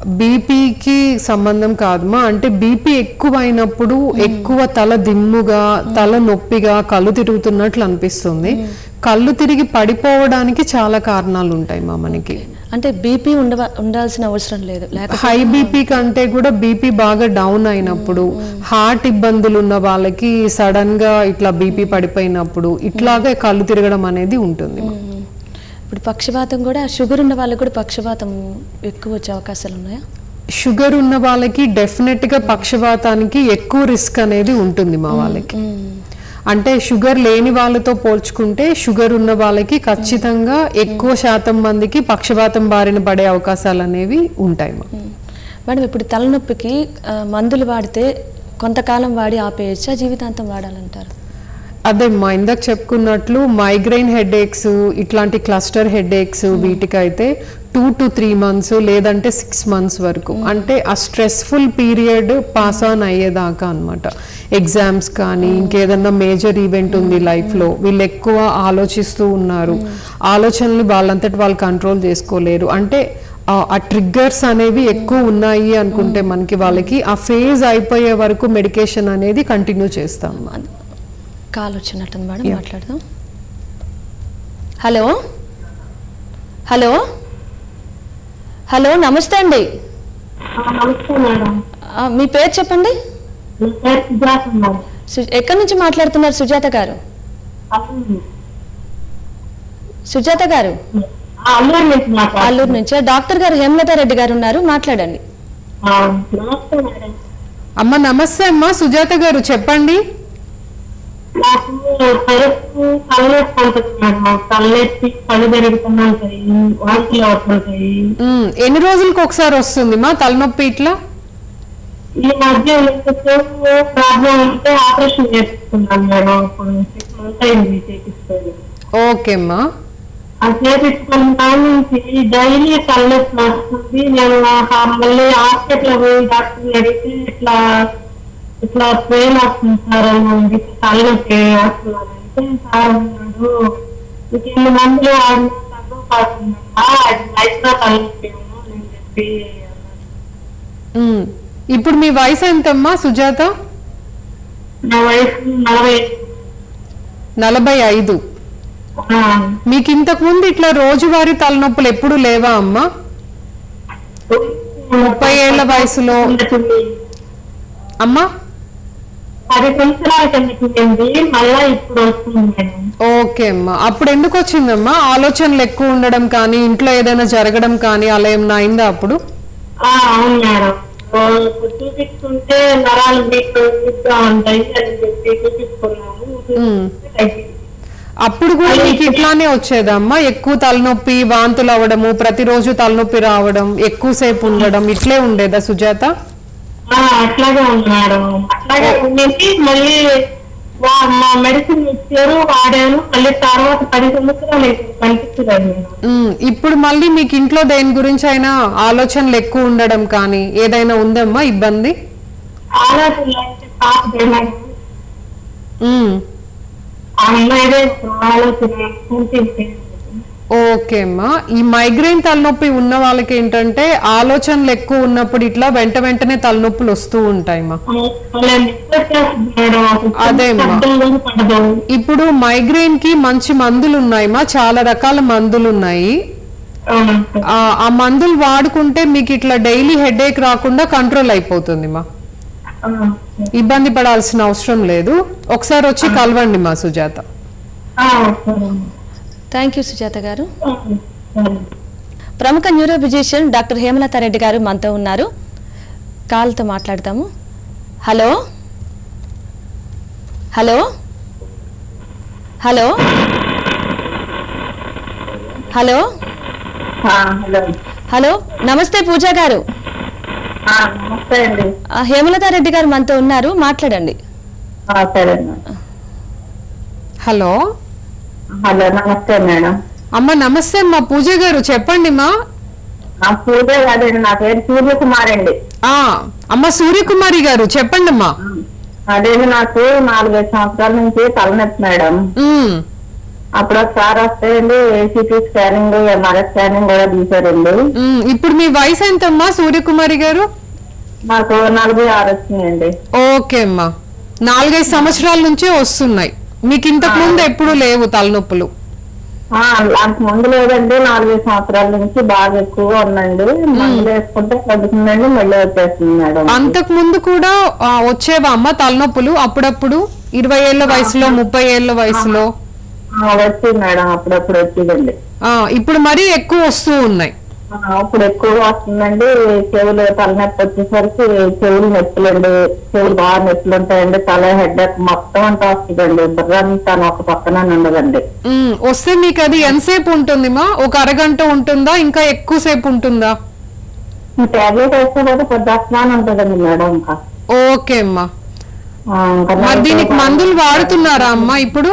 S2: బీపీకి సంబంధం కాదమ్మా అంటే బీపీ ఎక్కువైనప్పుడు ఎక్కువ తల దిమ్ముగా తల నొప్పిగా కళ్ళు తిరుగుతున్నట్లు అనిపిస్తుంది కళ్ళు తిరిగి పడిపోవడానికి చాలా కారణాలు ఉంటాయి మా మనకి
S1: అంటే బీపీ ఉండవ ఉండాల్సిన అవసరం లేదు లేకపోతే
S2: హై బీపీ కంటే కూడా బీపీ బాగా డౌన్ అయినప్పుడు హార్ట్ ఇబ్బందులు ఉన్న వాళ్ళకి సడన్ గా ఇట్లా బీపీ పడిపోయినప్పుడు ఇట్లాగే కళ్ళు తిరగడం అనేది ఉంటుంది
S1: ఇప్పుడు పక్షపాతం కూడా షుగర్ ఉన్న వాళ్ళకి కూడా పక్షపాతం ఎక్కువ వచ్చే అవకాశాలు ఉన్నాయా
S2: షుగర్ ఉన్న వాళ్ళకి డెఫినెట్ గా పక్షపాతానికి ఎక్కువ రిస్క్ అనేది ఉంటుంది మా వాళ్ళకి అంటే షుగర్ లేని వాళ్ళతో పోల్చుకుంటే షుగర్ ఉన్న వాళ్ళకి ఖచ్చితంగా ఎక్కువ శాతం మందికి పక్షపాతం బారిన పడే అవకాశాలు అనేవి ఉంటాయి మా
S1: మేడం ఇప్పుడు తలనొప్పికి ఆ, మందులు వాడితే కొంతకాలం వాడి ఆపేయచ్చా జీవితాంతం వాడాలంటారు
S2: అదే మా ఇందాక చెప్పుకున్నట్లు మైగ్రెయిన్ హెడేక్స్ ఇట్లాంటి క్లస్టర్ హెడేక్స్ వీటికైతే టూ టు త్రీ మంత్స్ లేదంటే సిక్స్ మంత్స్ వరకు అంటే ఆ స్ట్రెస్ఫుల్ పీరియడ్ పాస్ ఆన్ అయ్యేదాకా అన్నమాట ఎగ్జామ్స్ కానీ ఇంకేదన్నా మేజర్ ఈవెంట్ ఉంది లైఫ్లో వీళ్ళు ఎక్కువ ఆలోచిస్తూ ఉన్నారు ఆలోచనలు వాళ్ళంతటి వాళ్ళు కంట్రోల్ చేసుకోలేరు అంటే ఆ- ఆ ట్రిగ్గర్స్ అనేవి ఎక్కువ ఉన్నాయి అనుకుంటే మనకి వాళ్ళకి ఆ ఫేజ్ అయిపోయే వరకు మెడికేషన్ అనేది కంటిన్యూ చేస్తాం
S1: కాల్ వచ్చినట్టుంది మేడం మాట్లాడదాం హలో హలో హలో నమస్తే అండి
S4: నమస్తే మేడం
S1: ఆ, మీ పేరు చెప్పండి
S4: నా పేరు సుజాత మేడం
S1: సు- ఎక్కడి నుంచి మాట్లాడుతున్నారు సుజాత గారు
S4: అవును.
S1: సుజాత గారు
S4: ఆ, అల్లూరు నుంచి మాట్లాడుతున్నాను
S1: అల్లూరు నుంచి డాక్టర్ గారు హేమలత రెడ్డి గారు ఉన్నారు మాట్లాడండి
S4: ఆ, నమస్తే మేడం
S2: అమ్మ నమస్తే అమ్మా సుజాత గారు చెప్పండి
S4: నాకు తరచు తలనొప్పి ఉంటుంది మేడం తలనొప్పి కళ్ళు పెరుగుతూనే ఉంటాయి వాంతులు అవుతుంటాయి
S2: ఉమ్, ఎన్ని రోజులకు ఒకసారి వస్తుంది మా తలనొప్పి ఇట్లా
S4: ఈ మధ్య ఎంతసేపు ప్రాబ్లం ఉంటే ఆపరేషన్ చేస్తున్నాను మేడం ఇప్పుడు సిక్స్ మంత్ అయింది చేపిస్తాను
S2: ఓకే అమ్మా
S4: ఆ చేపించుకున్న దాని నుంచి డైలీ తలనొప్పి వస్తుంది నేను ఆ మళ్ళీ హాస్పిటల్ పోయి డాక్టర్ అడిగితే ఇట్లా ఇట్లా పెయిన్ వస్తుంది సార్ అని ఉంది తలనొప్పి వస్తున్నారు అంటే సార్ అన్నాడు మీకు ఎన్ని మందులు వాడినా తగ్గు కాకుండా అది వయసులో తలనొప్పి ఏమో నేను చెప్పి అన్నాను.
S2: ఉమ్, ఇప్పుడు మీ వయసు ఎంతమ్మా సుజాత
S4: నా వయసు నలభై
S2: నలభై ఐదు
S4: ఆ,
S2: మీకు ఇంతకు ముందు ఇట్లా రోజువారీ తలనొప్పులు ఎప్పుడు లేవా అమ్మా ముప్పై ఏళ్ల వయసులో
S4: ఉంటుంది.
S2: అమ్మా
S4: పది సంవత్సరాల కిందకి వెళ్ళి మళ్ళా ఇప్పుడు వస్తుంది మేడం
S2: ఓకే అమ్మా అప్పుడు ఎందుకు వచ్చిందమ్మా ఆలోచనలు ఎక్కువ ఉండడం కానీ ఇంట్లో ఏదైనా జరగడం కానీ అలా ఏమన్నా అయిందా అప్పుడు
S4: ఆ, అవును మేడం ఓ, ఇప్పుడు చూపించుకుంటే నరాలు మీకు వీక్గా ఉంటాయి అని చెప్పి చూపించుకున్నాము చూపించుకుంటే తగ్గింది.
S2: అప్పుడు కూడా మీకు ఇట్లానే వచ్చేదమ్మా ఎక్కువ తలనొప్పి వాంతులు అవ్వడము ప్రతిరోజు తలనొప్పి రావడం ఎక్కువసేపు ఉండడం ఇట్లే ఉండేదా సుజాత
S4: ఆ, అట్లాగే ఉంది మేడం అట్లాగే ఉండేసి మళ్ళీ వా- మా మెడిసిన్ ఇచ్చారు వాడాను మళ్ళీ తర్వాత పది సంవత్సరాలు ఇప్పుడు కనిపించలేదు మేడం
S2: ఉమ్, ఇప్పుడు మళ్ళీ మీకు ఇంట్లో దేని గురించి అయినా ఆలోచనలు ఎక్కువ ఉండడం కానీ ఏదైనా ఉందమ్మా ఇబ్బంది
S4: ఆలోచనలు అంటే పాపదే మేడం
S2: ఉమ్,
S4: ఆ అమ్మాయిదే ఆలోచన ఉంటుంది
S2: ఓకే అమ్మా ఈ మైగ్రేన్ తలనొప్పి ఉన్న వాళ్ళకి ఏంటంటే ఆలోచనలు ఎక్కువ ఉన్నప్పుడు ఇట్లా వెంట వెంటనే తలనొప్పులు వస్తూ ఉంటాయమ్మా అదే అమ్మా.
S4: పడదు
S2: ఇప్పుడు మైగ్రేన్ కి మంచి మందులు ఉన్నాయమ్మా చాలా రకాల మందులు ఉన్నాయి ఆ ఆ మందులు వాడుకుంటే మీకు ఇట్లా డైలీ హెడేక్ రాకుండా కంట్రోల్ అయిపోతుంది మా ఇబ్బంది పడాల్సిన అవసరం లేదు ఒకసారి వచ్చి కలవండి మా సుజాత
S1: థ్యాంక్ యూ సుజాత గారు ప్రముఖ neuro physician doctor Hemalatha Reddy garu మనతో ఉన్నారు కాల్తో మాట్లాడతాము hello hello hello hello
S4: hello
S1: hello నమస్తే పూజా గారు
S4: నమస్తే అండి
S1: ఆ, హేమలత రెడ్డి గారు మనతో ఉన్నారు మాట్లాడండి
S4: సరే
S2: హలో
S4: హలో నమస్తే మేడం
S2: అమ్మ నమస్తే అమ్మా పూజ గారు చెప్పండి మా
S4: నా పూజ కాదండి నా పేరు సూర్యకుమార్ అండి
S2: ఆ అమ్మ సూర్యకుమారి గారు చెప్పండి అమ్మా
S4: అదే నాకు నాలుగైదు సంవత్సరాల నుంచి తలనొప్పి మేడం
S2: ఉమ్,
S4: అప్పుడు ఒకసారి వస్తాయండి సిటీ స్కానింగ్ ఎంఆర్ఐ స్కానింగ్ కూడా తీశారండి
S2: మ్మ్. ఇప్పుడు మీ వయసు ఎంతమ్మా సూర్యకుమారి గారు
S4: నాకు నలభై ఆరు వచ్చినాయండి
S2: ఓకే అమ్మా నాలుగైదు సంవత్సరాల నుంచే వస్తున్నాయి మీకు ఇంతకు ముందు ఎప్పుడు లేవు తలనొప్పులు
S4: ఆ, అంత ముందు లేదండి నాలుగైదు సంవత్సరాల నుంచి బాగా ఎక్కువగా ఉందండి మందులు వేసుకుంటే తగ్గుతుందండి మళ్ళీ వచ్చేస్తుంది మేడం
S2: అంతకు ముందు కూడా ఆ, వచ్చేవా అమ్మ తలనొప్పులు అప్పుడప్పుడు ఇరవై ఏళ్ల వయసులో ముప్పై ఏళ్ల వయసులో
S4: ఆ, వచ్చింది మేడం అప్పుడప్పుడు వచ్చిందండి
S2: ఆ, ఇప్పుడు మరీ ఎక్కువ వస్తూ ఉన్నాయి
S4: ఆ, ఇప్పుడు ఎక్కువగా వస్తుందండి చెవులు తలనొప్పి వచ్చేసరికి చెవులు నొప్పులండి చెవులు బాగా నొప్పులు ఉంటాయండి తల హెడ్ మొత్తం అంతా వస్తుందండి బుర్రంతా ఒక పక్కన ఉండదండి
S2: మ్మ్. వస్తే మీకు అది ఎంతసేపు ఉంటుంది మా ఒక అరగంట ఉంటుందా ఇంకా ఎక్కువసేపు ఉంటుందా
S4: టాబ్లెట్ వేస్తే కదా పెద్ద అస్మానం ఉంటుందండి మేడం ఇంకా
S2: ఓకే అమ్మా
S4: ఆ, ఇంకా
S2: మరి
S4: నైట్
S2: దీనికి మందులు వాడుతున్నారా అమ్మా ఇప్పుడు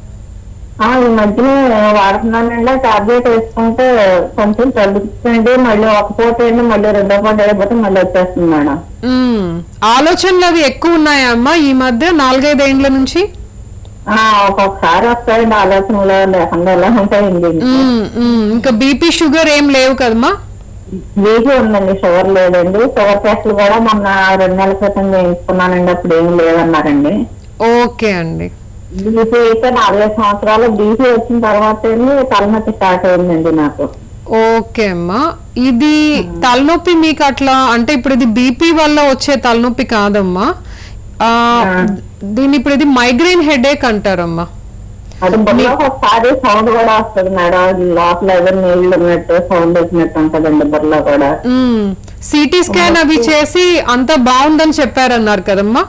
S4: ఆ, ఈ మధ్యన వాడుతున్నానండి టాబ్లెట్ వేసుకుంటే కొంచెం తగ్గుతుంది మళ్ళీ ఒక పూట ఏంటి మళ్ళీ రెండో పూట అయిపోతే మళ్ళీ వచ్చేస్తుంది మేడం
S2: మ్మ్. ఆలోచనలు అవి ఎక్కువ ఉన్నాయా అమ్మా ఈ మధ్య నాలుగైదేండ్ల నుంచి
S4: ఆ, ఒక్కొక్కసారి వస్తాయండి ఆలోచనలు లేకుండా ఎలా ఉంటాయండి
S2: మ్మ్, మ్మ్. ఇంకా బీపీ షుగర్ ఏం లేవు కదమ్మా
S4: బీపీ ఉందండి షుగర్ లేదండి షుగర్ టెస్ట్లు కూడా మొన్న రెండు నెలల క్రితం చేయించుకున్నానండి అప్పుడు ఏం లేదన్నారండి
S2: ఓకే అండి
S4: బీపీ అయితే నలభై సంవత్సరాలు బీపీ వచ్చిన తర్వాత తలనొప్పి స్టార్ట్ అయిందండి నాకు
S2: ఓకే అమ్మా ఇది తలనొప్పి మీకు అట్లా అంటే ఇప్పుడు ఇది బీపీ వల్ల వచ్చే తలనొప్పి కాదమ్మా ఆ, దీని ఇప్పుడు ఇది మైగ్రేన్ హెడేక్ అంటారమ్మా
S4: అది బుర్రలో ఒకసారి సౌండ్ కూడా వస్తుంది మేడం లోపల ఏదో నీళ్లు ఉన్నట్టు సౌండ్ వచ్చినట్టు ఉంటదండి బుర్రలో కూడా
S2: సిటీ స్కాన్ అవి చేసి అంత బాగుందని చెప్పారన్నారు కదమ్మా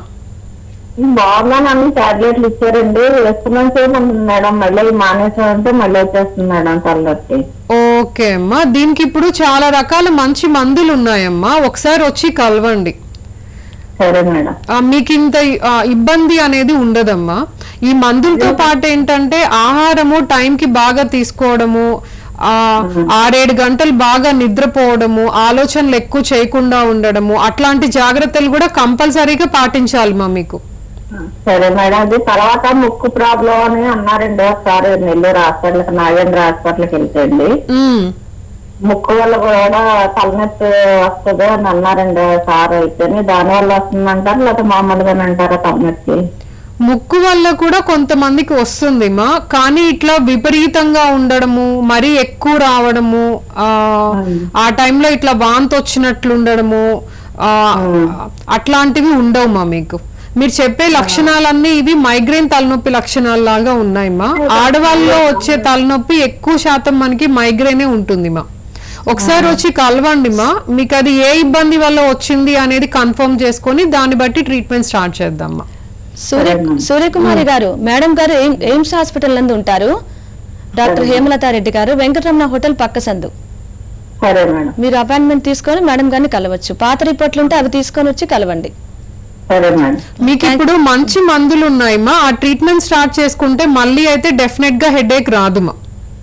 S4: బాగుందని అన్ని టాబ్లెట్లు ఇచ్చారండి వేసుకున్నాం చేయమంది మేడం మళ్ళీ మానేసామంటే మళ్ళీ వచ్చేస్తుంది మేడం తలనొప్పి
S2: ఓకే అమ్మా దీనికి ఇప్పుడు చాలా రకాల మంచి మందులు ఉన్నాయమ్మా ఒకసారి వచ్చి కలవండి
S4: సరే మేడం
S2: ఆ, మీకు ఇంత ఆ, ఇబ్బంది అనేది ఉండదమ్మా ఈ మందులతో పాటు ఏంటంటే ఆహారము టైంకి బాగా తీసుకోవడము ఆ ఆరేడు గంటలు బాగా నిద్రపోవడము ఆలోచనలు ఎక్కువ చేయకుండా ఉండడము అట్లాంటి జాగ్రత్తలు కూడా కంపల్సరీగా పాటించాలమ్మా మీకు
S4: సరే మేడం అది తర్వాత ముక్కు ప్రాబ్లం అని అన్నారండి ఒకసారి నెల్లూరు హాస్పిటల్కి నాగేంద్ర హాస్పిటల్కి వెళ్తేండి
S2: ఉమ్,
S4: ముక్కు వల్ల కూడా తలనొప్పి వస్తుంది అని అన్నారండి సార్ అయితేనే దాని వల్ల వస్తుందంటారు లేకపోతే మామూలుగానే అంటారా తలనొప్పి
S2: ముక్కు వల్ల కూడా కొంతమందికి వస్తుంది మా కానీ ఇట్లా విపరీతంగా ఉండడము మరీ ఎక్కువ రావడము ఆ ఆ టైంలో ఇట్లా వాంతి వచ్చినట్లు ఉండడము ఆ, అట్లాంటివి ఉండవు మా మీకు మీరు చెప్పే లక్షణాలన్నీ ఇవి మైగ్రేన్ తలనొప్పి లక్షణాలు లాగా ఉన్నాయమ్మా ఆడవాళ్ళలో వచ్చే తలనొప్పి ఎక్కువ శాతం మనకి మైగ్రేనే ఉంటుంది మా ఒకసారి వచ్చి కలవండి మా మీకు అది ఏ ఇబ్బంది వల్ల వచ్చింది అనేది కన్ఫర్మ్ చేసుకొని దాన్ని బట్టి ట్రీట్మెంట్ స్టార్ట్ చేద్దామా
S1: సూర్య సూర్యకుమారి గారు మేడం గారు ఎయిమ్- ఎయిమ్స్ హాస్పిటల్ నందు ఉంటారు డాక్టర్ హేమలత రెడ్డి గారు వెంకటరమణ హోటల్ పక్క సందు
S4: సరే మేడం
S1: మీరు అపాయింట్మెంట్ తీసుకొని మేడం గారిని కలవచ్చు పాత రిపోర్ట్లు ఉంటే అవి తీసుకొని వచ్చి కలవండి
S4: సరే మేడం
S2: మీకు ఇప్పుడు మంచి మందులు ఉన్నాయమ్మా ఆ ట్రీట్మెంట్ స్టార్ట్ చేసుకుంటే మళ్ళీ అయితే డెఫినెట్ గా హెడేక్ రాదుమా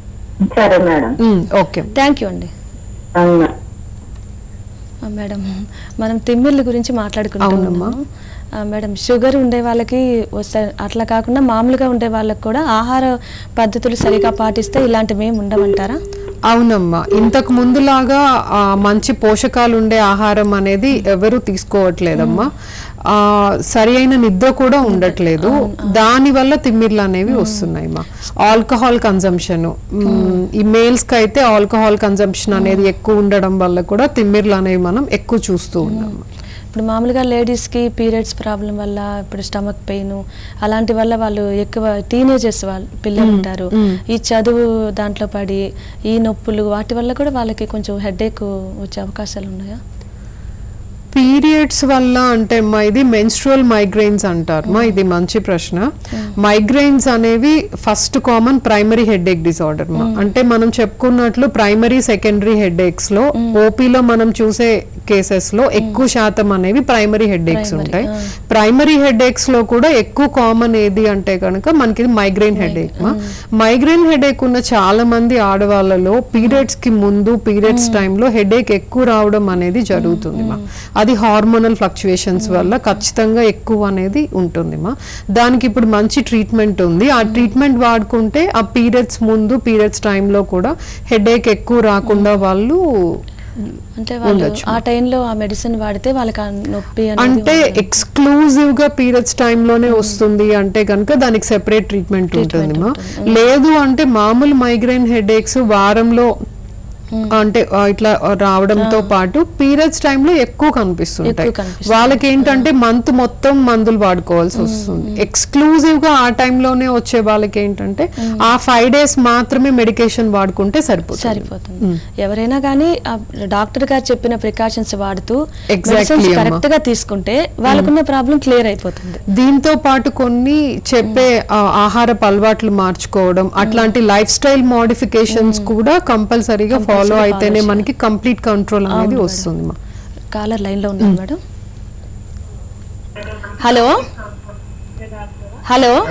S4: సరే madam
S2: um, okay
S1: thank you అండి
S4: అవునా
S1: ఆ, మేడం మనం తిమ్మిళ్ళ గురించి మాట్లాడుకుంటున్నాము ఆ, మేడం షుగర్ ఉండే వాళ్ళకి వస్తా అట్లా కాకుండా మామూలుగా ఉండే వాళ్ళకి కూడా ఆహార పద్ధతులు సరిగా పాటిస్తే ఇలాంటివి ఏమి ఉండమంటారా
S2: అవునమ్మా ఇంతకు ముందులాగా ఆ, మంచి పోషకాలు ఉండే ఆహారం అనేది ఎవరు తీసుకోవట్లేదమ్మా ఆ, సరి అయిన నిద్ర కూడా ఉండట్లేదు దాని వల్ల తిమ్మిర్లు అనేవి వస్తున్నాయమ్మా ఆల్కహాల్ కన్జంప్షన్ ఈ మేల్స్ కి అయితే ఆల్కహాల్ కన్జంప్షన్ అనేది ఎక్కువ ఉండడం వల్ల కూడా తిమ్మిర్లు అనేవి మనం ఎక్కువ చూస్తూ ఉన్నాం
S1: ఇప్పుడు మామూలుగా లేడీస్కి పీరియడ్స్ ప్రాబ్లం వల్ల ఇప్పుడు స్టమక్ పెయిన్ అలాంటి వల్ల వాళ్ళు ఎక్కువ టీనేజర్స్ వాళ్ళు పిల్లలు ఉంటారు ఈ చదువు దాంట్లో పడి ఈ నొప్పులు వాటి వల్ల కూడా వాళ్ళకి కొంచెం హెడేక్ వచ్చే అవకాశాలు ఉన్నాయా
S2: పీరియడ్స్ వల్ల అంటే మా ఇది మెన్స్ట్రువల్ మైగ్రెయిన్స్ అంటారు మా ఇది మంచి ప్రశ్న మైగ్రెయిన్స్ అనేవి first common primary headache disorder మా అంటే మనం చెప్పుకున్నట్లు ప్రైమరీ సెకండరీ హెడేక్స్ లో ఓపీలో మనం చూసే కేసెస్ లో ఎక్కువ శాతం అనేవి ప్రైమరీ హెడ్ ఏక్స్
S1: Primary,
S2: ఉంటాయి
S1: ఆ.
S2: ప్రైమరీ హెడ్ ఏక్స్ లో కూడా ఎక్కువ కామన్ ఏది అంటే కనుక మనకి migraine headache migraine headache ఉన్న చాలా మంది ఆడవాళ్ళలో పీరియడ్స్ కి ముందు పీరియడ్స్ టైంలో హెడ్ ఏక్ ఎక్కువ రావడం అనేది జరుగుతుంది మా అది హార్మోనల్ ఫ్లక్చుయేషన్స్ వల్ల ఖచ్చితంగా ఎక్కువ అనేది ఉంటుంది మా దానికి ఇప్పుడు మంచి ట్రీట్మెంట్ ఉంది ఆ ట్రీట్మెంట్ వాడుకుంటే ఆ పీరియడ్స్ ముందు పీరియడ్స్ టైంలో కూడా హెడ్ ఏక్ ఎక్కువ రాకుండా వాళ్ళు
S1: అంటే వాళ్ళు ఆ టైంలో ఆ మెడిసిన్ వాడితే వాళ్ళకి ఆ నొప్పి అనేది
S2: అంటే
S1: ఉండదు.
S2: ఎక్స్క్లూజివ్ గా పీరియడ్స్ లోనే వస్తుంది అంటే కనుక దానికి సెపరేట్ ట్రీట్మెంట్ ఉంటుంది మా లేదు అంటే మామూలు మైగ్రేన్ హెడ్ ఏక్స్ వారంలో అంటే ఆ, ఇట్లా రావడంతో పాటు పీరియడ్స్ టైంలో ఎక్కువ కనిపిస్తుంటాయి
S1: ఎక్కువ కనిపిస్తుంది.
S2: వాళ్ళకి ఏంటంటే మంత్ మొత్తం మందులు వాడుకోవాల్సి వస్తుంది ఎక్స్క్లూజివ్ గా ఆ టైంలోనే వచ్చే వాళ్ళకి ఏంటంటే ఆ ఫైవ్ డేస్ మాత్రమే మెడికేషన్ వాడుకుంటే సరిపోతుంది
S1: సరిపోతుంది ఎవరైనా కానీ ఆ డాక్టర్ గారు చెప్పిన ప్రికాషన్స్ వాడుతూ
S2: Exactly, అమ్మా.
S1: కరెక్ట్ గా తీసుకుంటే వాళ్ళకున్న ప్రాబ్లం క్లియర్ అయిపోతుంది
S2: దీంతో పాటు కొన్ని చెప్పే ఆ, ఆహారపు అలవాట్లు మార్చుకోవడం అట్లాంటి లైఫ్ స్టైల్ మోడిఫికేషన్స్ కూడా కంపల్సరీగా ఫాలో
S1: Compulsory
S2: అయితేనే
S1: follow
S2: మనకి కంప్లీట్ కంట్రోల్ అనేది
S1: అవును
S2: వస్తుంది మా
S1: కాలర్ లైన్ లో ఉన్నారు మేడం హలో హలో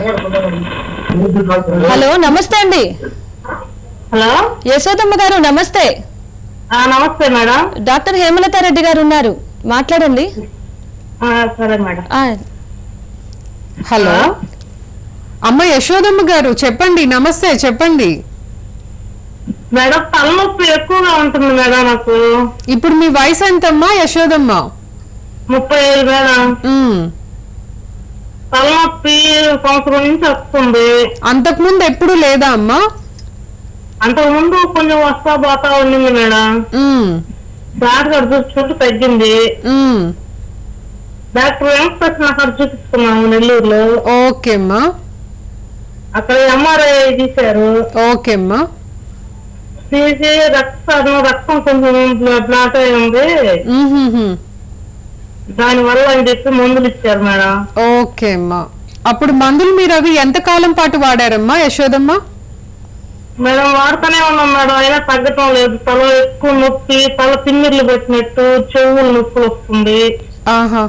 S1: హలో నమస్తే అండి
S4: హలో
S1: యశోదమ్మ గారు నమస్తే
S4: ఆ, నమస్తే మేడం
S1: డాక్టర్ హేమలత రెడ్డి గారు ఉన్నారు మాట్లాడండి
S4: ఆ, సరే మేడం
S1: ఆ,
S2: హలో అమ్మ యశోదమ్మ గారు చెప్పండి నమస్తే చెప్పండి
S4: మేడం తలనొప్పి ఎక్కువగా ఉంటుంది మేడం నాకు
S2: ఇప్పుడు మీ వయసు ఎంతమ్మా యశోదమ్మ
S4: ముప్పై ఐదు మేడం
S2: ఉమ్.
S4: తలనొప్పి సంవత్సరం నుంచి వస్తుంది
S2: అంతకుముందు ఎప్పుడు లేదా అమ్మా
S4: అంతకు ముందు కొంచెం వస్తా పోతా ఉండింది మేడం
S2: ఉమ్.
S4: డాక్టర్ గారు చూసుకుంటూ తగ్గింది
S2: ఉమ్.
S4: డాక్టర్ వెంకటేశ్వర అక్కడ చూపించుకున్నాము నెల్లూరులో
S2: ఓకే అమ్మా
S4: అక్కడ ఎంఆర్ఐ తీశారు
S2: ఓకే అమ్మా
S4: తీసి రక్తం రక్తం కొంచెం బ్లాట్ అయి ఉంది
S2: ఉహుహు.
S4: దాని వల్ల అని చెప్పి మందులు ఇచ్చారు మేడం
S2: ఓకే అమ్మా అప్పుడు మందులు మీరు అవి ఎంత కాలం పాటు వాడారమ్మా యశోదమ్మ
S4: మేడం వాడుతూనే ఉన్నాం మేడం అయినా తగ్గటం లేదు తల ఎక్కువ నొప్పి తల తిమ్మిర్లు పెట్టినట్టు చెవులు నొప్పులు వస్తుంది
S2: ఆహా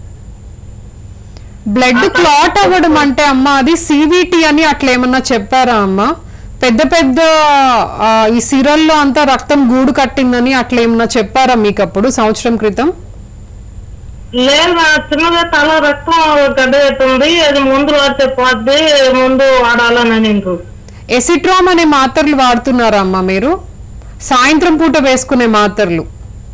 S2: బ్లడ్ క్లాట్ అవ్వడం అంటే అమ్మా అది సివిటి అని అట్లా ఏమన్నా చెప్పారా అమ్మా పెద్ద పెద్ద ఆ, ఈ సిరల్లో అంతా రక్తం గూడు కట్టిందని అట్లా ఏమన్నా చెప్పారా మీకు అప్పుడు సంవత్సరం క్రితం
S4: లేదు మేడం చిన్నగా తల రక్తం గడ్డగట్టుంది అది మందులు వాడితే పోద్ది ముందు వాడాలని నేను
S2: ఎసిట్రామ్ అనే మాత్రలు వాడుతున్నారా అమ్మా మీరు సాయంత్రం పూట వేసుకునే మాత్రలు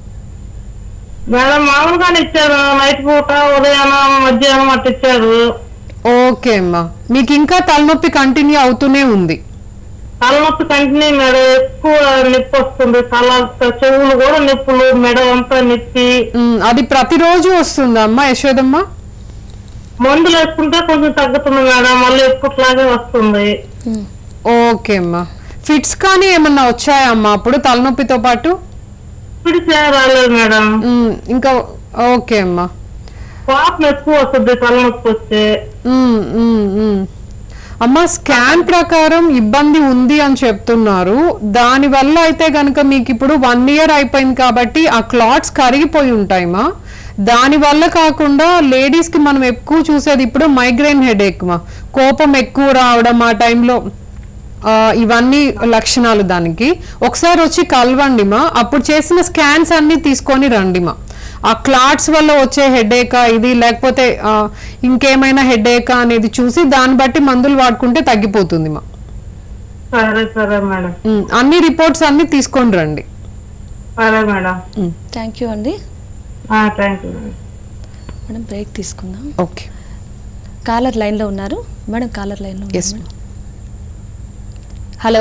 S4: మేడం మామూలుగానే ఇచ్చారు నైట్ పూట ఉదయాన్నం మధ్యాహ్నం అట్లా ఇచ్చారు
S2: ఓకే అమ్మా మీకు ఇంకా తలనొప్పి కంటిన్యూ అవుతూనే ఉంది
S4: తలనొప్పి కంటిన్యూ మేడం ఎక్కువ నొప్పి వస్తుంది తల చెవులు కూడా నొప్పులు మెడ అంతా నొప్పి
S2: ఉమ్, అది ప్రతిరోజు వస్తుందా అమ్మా యశోదమ్మ
S4: మందులు వేసుకుంటే కొంచెం తగ్గుతుంది మేడం మళ్ళీ ఎప్పటిలాగే వస్తుంది
S2: ఓకే అమ్మా ఫిట్స్ కానీ ఏమన్నా వచ్చాయా అమ్మా అప్పుడు తలనొప్పితో పాటు
S4: పిడిచే రాలేదు మేడం
S2: ఉమ్, ఇంకా ఓకే అమ్మా
S4: కోపం ఎక్కువ వస్తుంది తలనొప్పి వస్తే
S2: ఉమ్, ఉమ్, ఉమ్. అమ్మా స్కాన్ ప్రకారం ఇబ్బంది ఉంది అని చెప్తున్నారు దాని వల్ల అయితే గనుక మీకు ఇప్పుడు వన్ ఇయర్ అయిపోయింది కాబట్టి ఆ క్లాట్స్ కరిగిపోయి ఉంటాయమ్మా దాని వల్ల కాకుండా లేడీస్ కి మనం ఎక్కువ చూసేది ఇప్పుడు మైగ్రేన్ హెడేక్ మా కోపం ఎక్కువ రావడం ఆ టైంలో ఆ, ఇవన్నీ లక్షణాలు దానికి ఒకసారి వచ్చి కలవండి మా అప్పుడు చేసిన స్కాన్స్ అన్ని తీసుకొని రండి మా ఆ క్లాట్స్ వల్ల వచ్చే హెడేకా ఇది లేకపోతే ఆ, ఇంకేమైనా హెడేకా అనేది చూసి దాన్ని బట్టి మందులు వాడుకుంటే తగ్గిపోతుంది మా
S4: సరే సరే మేడం
S2: ఉమ్, అన్ని రిపోర్ట్స్ అన్ని తీసుకొని రండి
S4: సరే మేడం
S1: థ్యాంక్ యూ అండి
S4: థ్యాంక్ యూ
S1: మేడం బ్రేక్ తీసుకుందాం
S2: ఓకే
S1: కాలర్ లైన్ లో ఉన్నారు మేడం కాలర్ లైన్ లో ఉన్నారు
S2: Yes,
S1: madam. Hello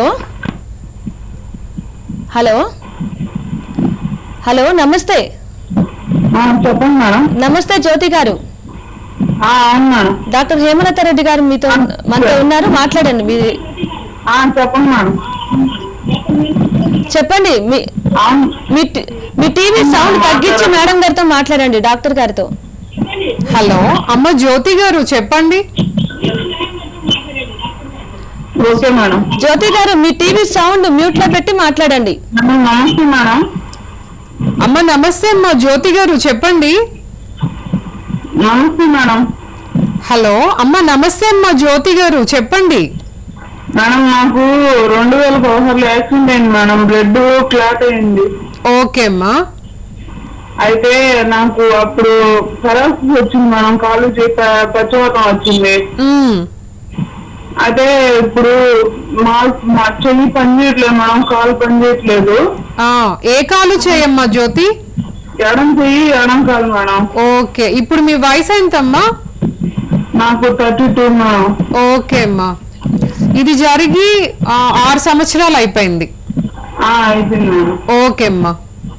S1: hello hello నమస్తే
S4: చెప్పండి మేడం
S1: నమస్తే జ్యోతి గారు
S4: అవును మేడం
S1: డాక్టర్ హేమలత రెడ్డి గారు మీతో మనతో ఉన్నారు మాట్లాడండి మీ
S4: చెప్పండి మేడం
S1: చెప్పండి మీ
S4: అవును
S1: మీ టి- మీ టీవీ సౌండ్ తగ్గించి మేడం గారితో మాట్లాడండి డాక్టర్ గారితో
S2: హలో అమ్మ జ్యోతి గారు చెప్పండి
S4: ఓకే మేడం
S1: జ్యోతి గారు మీ టీవీ సౌండ్ మ్యూట్ లో పెట్టి మాట్లాడండి
S4: నమస్తే మేడం
S2: అమ్మ నమస్తే అమ్మా జ్యోతి గారు చెప్పండి
S6: నమస్తే మేడం
S2: హలో అమ్మ నమస్తే అమ్మా జ్యోతి గారు చెప్పండి
S6: మేడం నాకు రెండు వేల పదహారులో యాక్సిడెంట్ అయింది మేడం బ్లడ్ క్లాట్ అయింది
S2: ఓకే అమ్మా
S6: అయితే నాకు అప్పుడు పెరాలసిస్ వచ్చింది మేడం కాలు చేయి ప- పచ్చవాతం వచ్చింది
S2: ఉమ్,
S6: అయితే ఇప్పుడు మా మా చెయ్యి పని చేయట్లేదు మేడం కాలు పని చేయట్లేదు
S2: ఆ, ఏ కాలు చేయమ్మా జ్యోతి
S6: ఎడం చెయ్యి ఎడం కాలు మేడం
S2: ఓకే ఇప్పుడు మీ వయసు ఎంతమ్మా
S6: నాకు థర్టీ టూ మేడం
S2: ఓకే అమ్మా ఇది జరిగి ఆ, ఆరు సంవత్సరాలు అయిపోయింది
S6: ఆ, అయిపోయింది మేడం
S2: ఓకే అమ్మా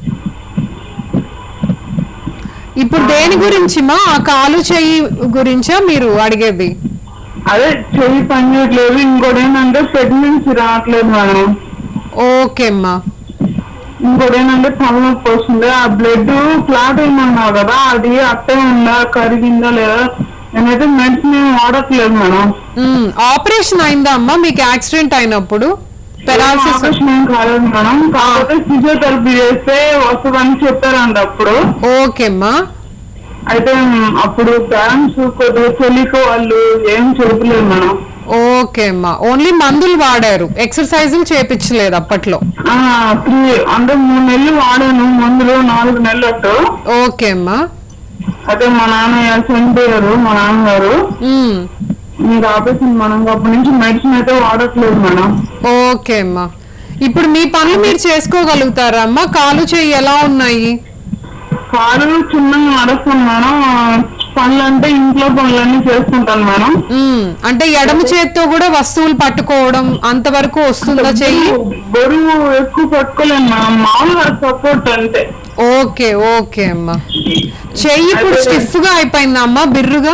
S2: ఇప్పుడు దేని గురించి మా ఆ కాలు చెయ్యి గురించా మీరు అడిగేది
S6: అదే చెయ్యి పని చేయట్లేదు ఇంకోటి ఏంటంటే ప్రెగ్నెన్సీ రావట్లేదు మేడం
S2: ఓకే అమ్మా
S6: ఇంకోటి ఏంటంటే తలనొప్పి వస్తుంది ఆ బ్లడ్ క్లాట్ అయిందన్నావు కదా అది అట్టే ఉందా కరిగిందా లేదా నేనైతే మెడిసిన్ ఏం వాడట్లేదు మేడం
S2: ఉమ్, ఆపరేషన్ అయిందా అమ్మా మీకు యాక్సిడెంట్ అయినప్పుడు పెరాలసిస్
S6: ఆపరేషన్ ఏం కాలేదు మేడం కాకపోతే ఫిజియోథెరపీ చేస్తే వస్తుందని చెప్పారంట అప్పుడు
S2: ఓకే అమ్మా
S6: అయితే మ్, అప్పుడు పేరెంట్స్ కొద్దిగా తెలియక వాళ్ళు ఏం చెప్పలేదు మేడం
S2: ఓకే అమ్మా ఓన్లీ మందులు వాడారు ఎక్సర్సైజులు చేపించలేదు అప్పట్లో
S6: ఆ త్రీ అంటే మూడు నెలలు వాడాను మందులు నాలుగు నెలలు అట్టు
S2: ఓకే అమ్మా
S6: అయితే మా నాన్న చనిపోయారు మా నాన్నగారు
S2: ఉమ్,
S6: మీకు ఆపరేషన్ మనం అప్పటి నుంచి మెడిసిన్ అయితే వాడట్లేదు మేడం
S2: ఓకే అమ్మా ఇప్పుడు మీ పనులు మీరు చేసుకోగలుగుతారా అమ్మా కాలు చెయ్యి ఎలా ఉన్నాయి
S6: కాలు చిన్నగా నడుస్తాను మేడం పనులు అంటే ఇంట్లో పనులన్నీ చేసుకుంటాను మేడం
S2: ఉమ్, అంటే ఎడమ చేత్తో కూడా వస్తువులు పట్టుకోవడం అంతవరకు వస్తుందా చెయ్యి
S6: బరువు ఎక్కువ పట్టుకోలేను మేడం మామూలుగా సపోర్ట్ అంతే
S2: ఓకే ఓకే అమ్మా చెయ్యి ఇప్పుడు స్టిఫ్ గా అయిపోయిందా అమ్మా బిర్రుగా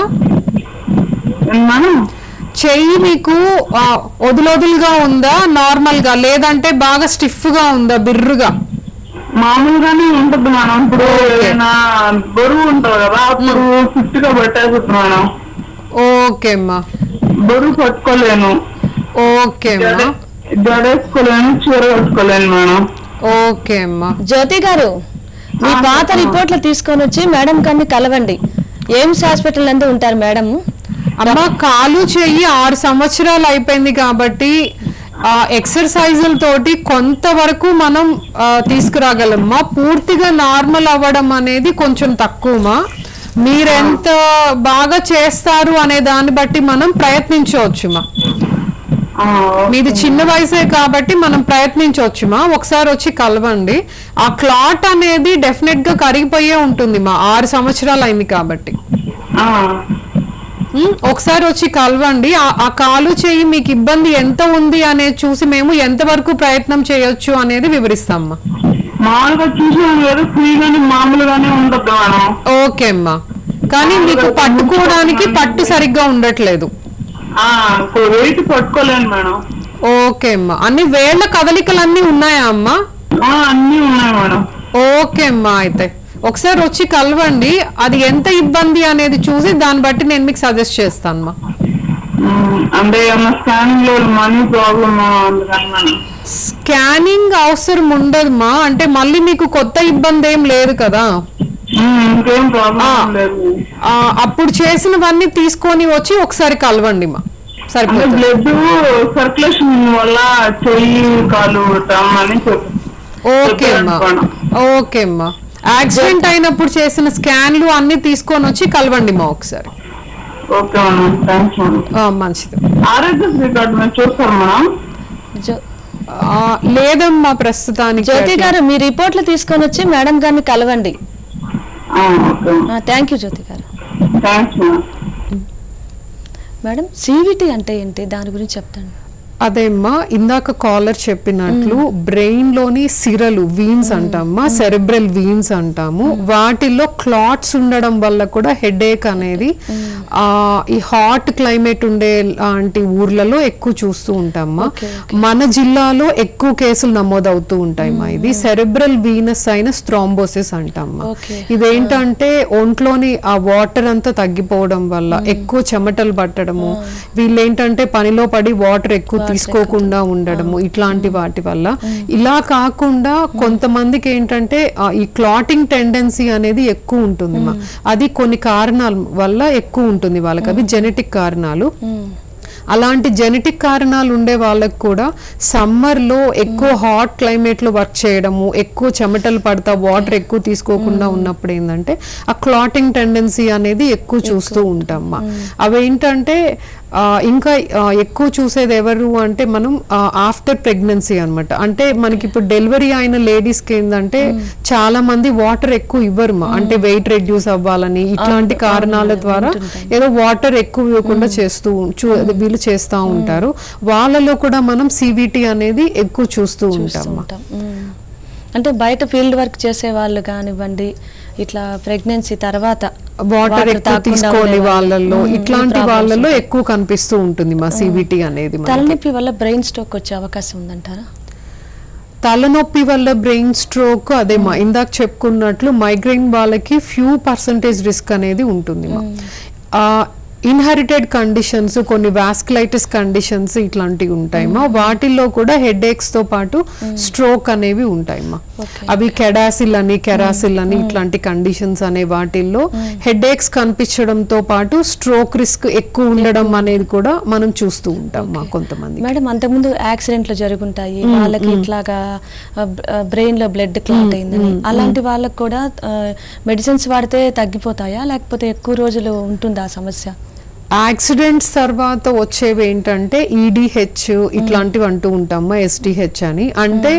S6: ఏం మేడం
S2: చెయ్యి మీకు ఆ, వదులొదులుగా ఉందా నార్మల్ గా లేదంటే బాగా స్టిఫ్ గా ఉందా బిర్రుగా
S6: మామూలుగానే ఉంటది మేడం ఇప్పుడు ఏదైనా బరువు ఉంటుంది కదా అప్పుడు ఫిట్ గా పెట్టేస్తుంది మేడం
S2: ఓకే అమ్మా
S6: బరువు పట్టుకోలేను
S2: ఓకే అమ్మా
S6: జడేసుకోలేను చీర కట్టుకోలేను మేడం
S2: ఓకే అమ్మా
S1: జ్యోతి గారు మీ పాత రిపోర్ట్లు తీసుకొని వచ్చి మేడం గారిని కలవండి ఎయిమ్స్ హాస్పిటల్ నందు ఉంటారు మేడం
S2: అమ్మ కాలు చెయ్యి ఆరు సంవత్సరాలు అయిపోయింది కాబట్టి ఆ ఎక్సర్సైజుల తోటి కొంతవరకు మనం ఆ, తీసుకురాగలమ్మా పూర్తిగా నార్మల్ అవ్వడం అనేది కొంచెం తక్కువమా మీరెంత బాగా చేస్తారు అనే దాన్ని బట్టి మనం ప్రయత్నించవచ్చుమా
S6: ఆ,
S2: మీది చిన్న వయసే కాబట్టి మనం ప్రయత్నించవచ్చుమా ఒకసారి వచ్చి కలవండి ఆ క్లాట్ అనేది డెఫినెట్ గా కరిగిపోయే ఉంటుంది మా ఆరు సంవత్సరాలు అయింది కాబట్టి
S6: ఆ,
S2: ఉమ్, ఒకసారి వచ్చి కలవండి ఆ- ఆ కాలు చేయి మీకు ఇబ్బంది ఎంత ఉంది అనేది చూసి మేము ఎంతవరకు ప్రయత్నం చేయొచ్చు అనేది వివరిస్తామ్మా
S6: మామూలుగా చూసాను కదా ఫ్రీగానే మామూలుగానే ఉంటుంది మేడం
S2: ఓకే అమ్మా కానీ మీకు పట్టుకోవడానికి పట్టు సరిగ్గా ఉండట్లేదు
S6: ఆ వెయిట్ పట్టుకోలేను మేడం
S2: ఓకే అమ్మా అన్ని వేళ్ల కదలికలన్నీ ఉన్నాయా అమ్మా
S6: ఆ, అన్నీ ఉన్నాయి మేడం
S2: ఓకే అమ్మా అయితే ఒకసారి వచ్చి కలవండి అది ఎంత ఇబ్బంది అనేది చూసి దాన్ని బట్టి నేను మీకు సజెస్ట్ చేస్తాను
S6: ఉమ్, అంటే ఏమన్నా స్కానింగ్ లో మనీ ప్రాబ్లమ్ అందుకని మేడం
S2: స్కానింగ్ అవసరం ఉండదుమా అంటే మళ్ళీ మీకు కొత్త ఇబ్బంది ఏం లేదు కదా
S6: ఉమ్, ఇంకేం ప్రాబ్లం
S2: ఆ.
S6: లేదు
S2: ఆ, అప్పుడు చేసినవన్నీ తీసుకొని వచ్చి ఒకసారి కలవండి మా
S6: అంటే
S2: సరిపోతుంది
S6: బ్లడ్ సర్క్యులేషన్ వల్ల చెయ్యి కాలు రమ్మని చెప్పు
S2: ఓకే అమ్మా ఓకే అమ్మా యాక్సిడెంట్ అయినప్పుడు చేసిన స్కాన్లు అన్ని తీసుకొని వచ్చి కలవండి మా ఒకసారి
S6: ఓకే మేడం థ్యాంక్స్ మేడం
S2: ఆ, మంచిది
S6: ఆరోగ్యశ్రీ కార్డు మీరు చూస్తారు మేడం
S1: జ్యో-
S2: ఆ, లేదమ్మా ప్రస్తుతానికి
S1: జ్యోతి
S2: అట్లా.
S1: గారు మీ రిపోర్ట్లు తీసుకొని వచ్చి మేడం గారిని కలవండి
S6: ఆ, ఓకే
S1: థ్యాంక్ యూ జ్యోతి గారు
S6: థ్యాంక్స్ మేడం
S1: మేడం సివిటి అంటే ఏంటి దాని గురించి చెప్తాను
S2: అదేమ్మా ఇందాక కాలర్ చెప్పినట్లు బ్రెయిన్ లోని సిరలు వీన్స్ అంటామా సెరెబ్రల్ వీన్స్ అంటాము వాటిల్లో క్లాట్స్ ఉండడం వల్ల కూడా హెడేక్ అనేది ఆ ఈ హాట్ క్లైమేట్ ఉండే లాంటి ఊర్లలో ఎక్కువ చూస్తూ ఉంటామా
S1: Okay,
S2: మన జిల్లాలో ఎక్కువ కేసులు నమోదవుతూ ఉంటాయి మా ఇది సెరెబ్రల్ వీనస్ అయిన థ్రాంబోసిస్ అంటామా
S1: Okay.
S2: ఇదేంటంటే ఒంట్లోని ఆ వాటర్ అంతా తగ్గిపోవడం వల్ల ఎక్కువ చెమటలు పట్టడము వీళ్ళు ఏంటంటే పనిలో పడి వాటర్ ఎక్కువ తీసుకోకుండా ఉండడము ఇట్లాంటి వాటి వల్ల ఇలా కాకుండా కొంతమందికి ఏంటంటే ఆ, ఈ క్లాటింగ్ టెండెన్సీ అనేది ఎక్కువ ఉంటుంది మా. అది కొన్ని కారణాల వల్ల ఎక్కువ ఉంటుంది వాళ్ళకి అవి జెనెటిక్ కారణాలు అలాంటి జెనెటిక్ కారణాలు ఉండే వాళ్ళకి కూడా summer లో ఎక్కువ హాట్ క్లైమేట్ లో వర్క్ చేయడము ఎక్కువ చెమటలు పడతా వాటర్ ఎక్కువ తీసుకోకుండా ఉన్నప్పుడు ఏంటంటే ఆ క్లాటింగ్ టెండెన్సీ అనేది ఎక్కువ చూస్తూ ఉంటాం అవేంటంటే ఆ, ఇంకా ఆ, ఎక్కువ చూసేది ఎవరు అంటే మనం ఆఫ్టర్ ప్రెగ్నెన్సీ అన్నమాట అంటే మనకి ఇప్పుడు డెలివరీ అయిన లేడీస్ కి ఏంటంటే చాలా మంది వాటర్ ఎక్కువ ఇవ్వరు మా. అంటే వెయిట్ రెడ్యూస్ అవ్వాలని ఇట్లాంటి కారణాల ద్వారా ఏదో వాటర్ ఎక్కువ ఇవ్వకుండా చేస్తూ చూ- వీళ్ళు చేస్తూ ఉంటారు వాళ్ళలో కూడా మనం సివిటి అనేది ఎక్కువ చూస్తూ ఉంటాం మా.
S1: ఉంటాం మ్మ్. అంటే బయట ఫీల్డ్ వర్క్ చేసే వాళ్ళు కానివ్వండి ఇట్లా ప్రెగ్నెన్సీ తర్వాత
S2: వాటర్ ఎక్కువ
S1: తాగకుండా
S2: తీసుకోని
S1: ఉండే వాళ్ళు.
S2: వాళ్ళల్లో
S1: మ్మ్. ఈ
S2: ఇట్లాంటి
S1: problems
S2: వాళ్ళలో
S1: ఉంటాయి.
S2: ఎక్కువ కనిపిస్తూ ఉంటుంది మా సివిటి అనేది మనకి.
S1: తలనొప్పి వల్ల బ్రెయిన్ స్ట్రోక్ వచ్చే అవకాశం ఉందంటారా
S2: తలనొప్పి వల్ల బ్రెయిన్ స్ట్రోక్ అదే మా ఇందాక చెప్పుకున్నట్లు మైగ్రెయిన్ వాళ్ళకి ఫ్యూ పర్సంటేజ్ రిస్క్ అనేది ఉంటుంది మా ఇన్హెరిటెడ్ కండిషన్స్ కొన్ని వాస్కులైటిస్ కండిషన్స్ ఇట్లాంటివి ఉంటాయి మా వాటిల్లో కూడా హెడ్ తో పాటు స్ట్రోక్ అనేవి ఉంటాయి మా
S1: Okay.
S2: అవి కెడాసిల్ అని కెరాసిల్ అని ఇట్లాంటి కండిషన్స్ అనే వాటిల్లో హెడ్ ఏక్స్ కనిపించడంతో పాటు స్ట్రోక్ రిస్క్ ఎక్కువ ఉండడం అనేది కూడా మనం చూస్తూ ఉంటాం మా కొంతమంది
S1: మేడం అంతకుముందు యాక్సిడెంట్లు జరుగుంటాయి వాళ్ళకి ఇట్లాగా బ్రెయిన్ లో బ్లడ్ క్లాట్ అయిందని అలాంటి వాళ్ళకి కూడా మెడిసిన్స్ వాడితే తగ్గిపోతాయా లేకపోతే ఎక్కువ రోజులు ఉంటుందా ఆ సమస్య
S2: యాక్సిడెంట్స్ తర్వాత వచ్చేవి ఏంటంటే ఈడిహెచ్ ఇట్లాంటివి అంటూ ఉంటామా ఎస్డిహెచ్ అని అంటే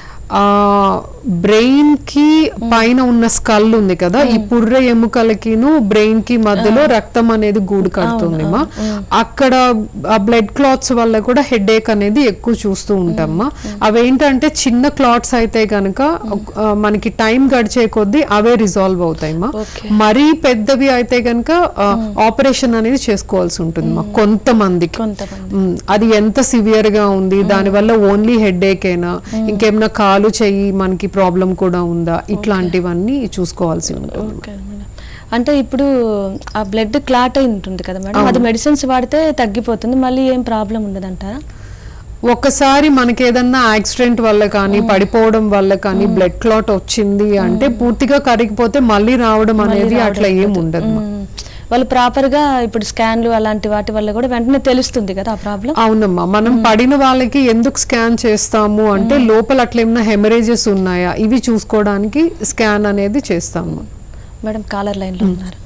S2: బ్రెయిన్ కి పైన ఉన్న స్కల్ ఉంది కదా ఈ పుర్రె ఎముకలకిను బ్రెయిన్ కి మధ్యలో రక్తం అనేది గూడు కడుతుంది మా అక్కడ ఆ బ్లడ్ క్లాట్స్ వల్ల కూడా హెడ్ ఏక్ అనేది ఎక్కువ చూస్తూ ఉంటామా అవేంటంటే చిన్న క్లాట్స్ అయితే గనక ఆ, మనకి టైం గడిచే కొద్దీ అవే రిజాల్వ్ అవుతాయి మా
S1: Okay.
S2: మరీ పెద్దవి అయితే గనక ఆపరేషన్ అనేది చేసుకోవాల్సి ఉంటుంది మా కొంతమందికి
S1: కొంతమంది
S2: మ్, అది ఎంత సివియర్ గా ఉంది దానివల్ల ఓన్లీ హెడ్ ఏక్ అయినా ఇంకేమైనా కాలు చెయ్యి మనకి ప్రాబ్లం కూడా ఉందా ఇట్లాంటివన్నీ చూసుకోవాల్సి ఉంటుంది
S1: ఓకే మేడం అంటే ఇప్పుడు ఆ బ్లడ్ క్లాట్ అయి ఉంటుంది కదా మేడం అది మెడిసిన్స్ వాడితే తగ్గిపోతుంది మళ్ళీ ఏం ప్రాబ్లం ఉండదంటారా
S2: ఒక్కసారి మనకి ఏదన్నా యాక్సిడెంట్ వల్ల కానీ పడిపోవడం వల్ల కానీ బ్లడ్ క్లాట్ వచ్చింది అంటే పూర్తిగా కరిగిపోతే మళ్ళీ రావడం అనేది అట్లా ఏం ఉండదు మా.
S1: మ్మ్. వాళ్ళు ప్రాపర్ గా ఇప్పుడు స్కాన్లు అలాంటి వాటి వల్ల కూడా వెంటనే తెలుస్తుంది కదా ఆ ప్రాబ్లం
S2: అవునమ్మా మనం పడిన వాళ్ళకి ఎందుకు స్కాన్ చేస్తాము అంటే లోపల అట్లా ఏమైనా హెమరేజెస్ ఉన్నాయా ఇవి చూసుకోవడానికి స్కాన్ అనేది చేస్తాము
S1: మేడం కాలర్ లైన్ లో ఉన్నారు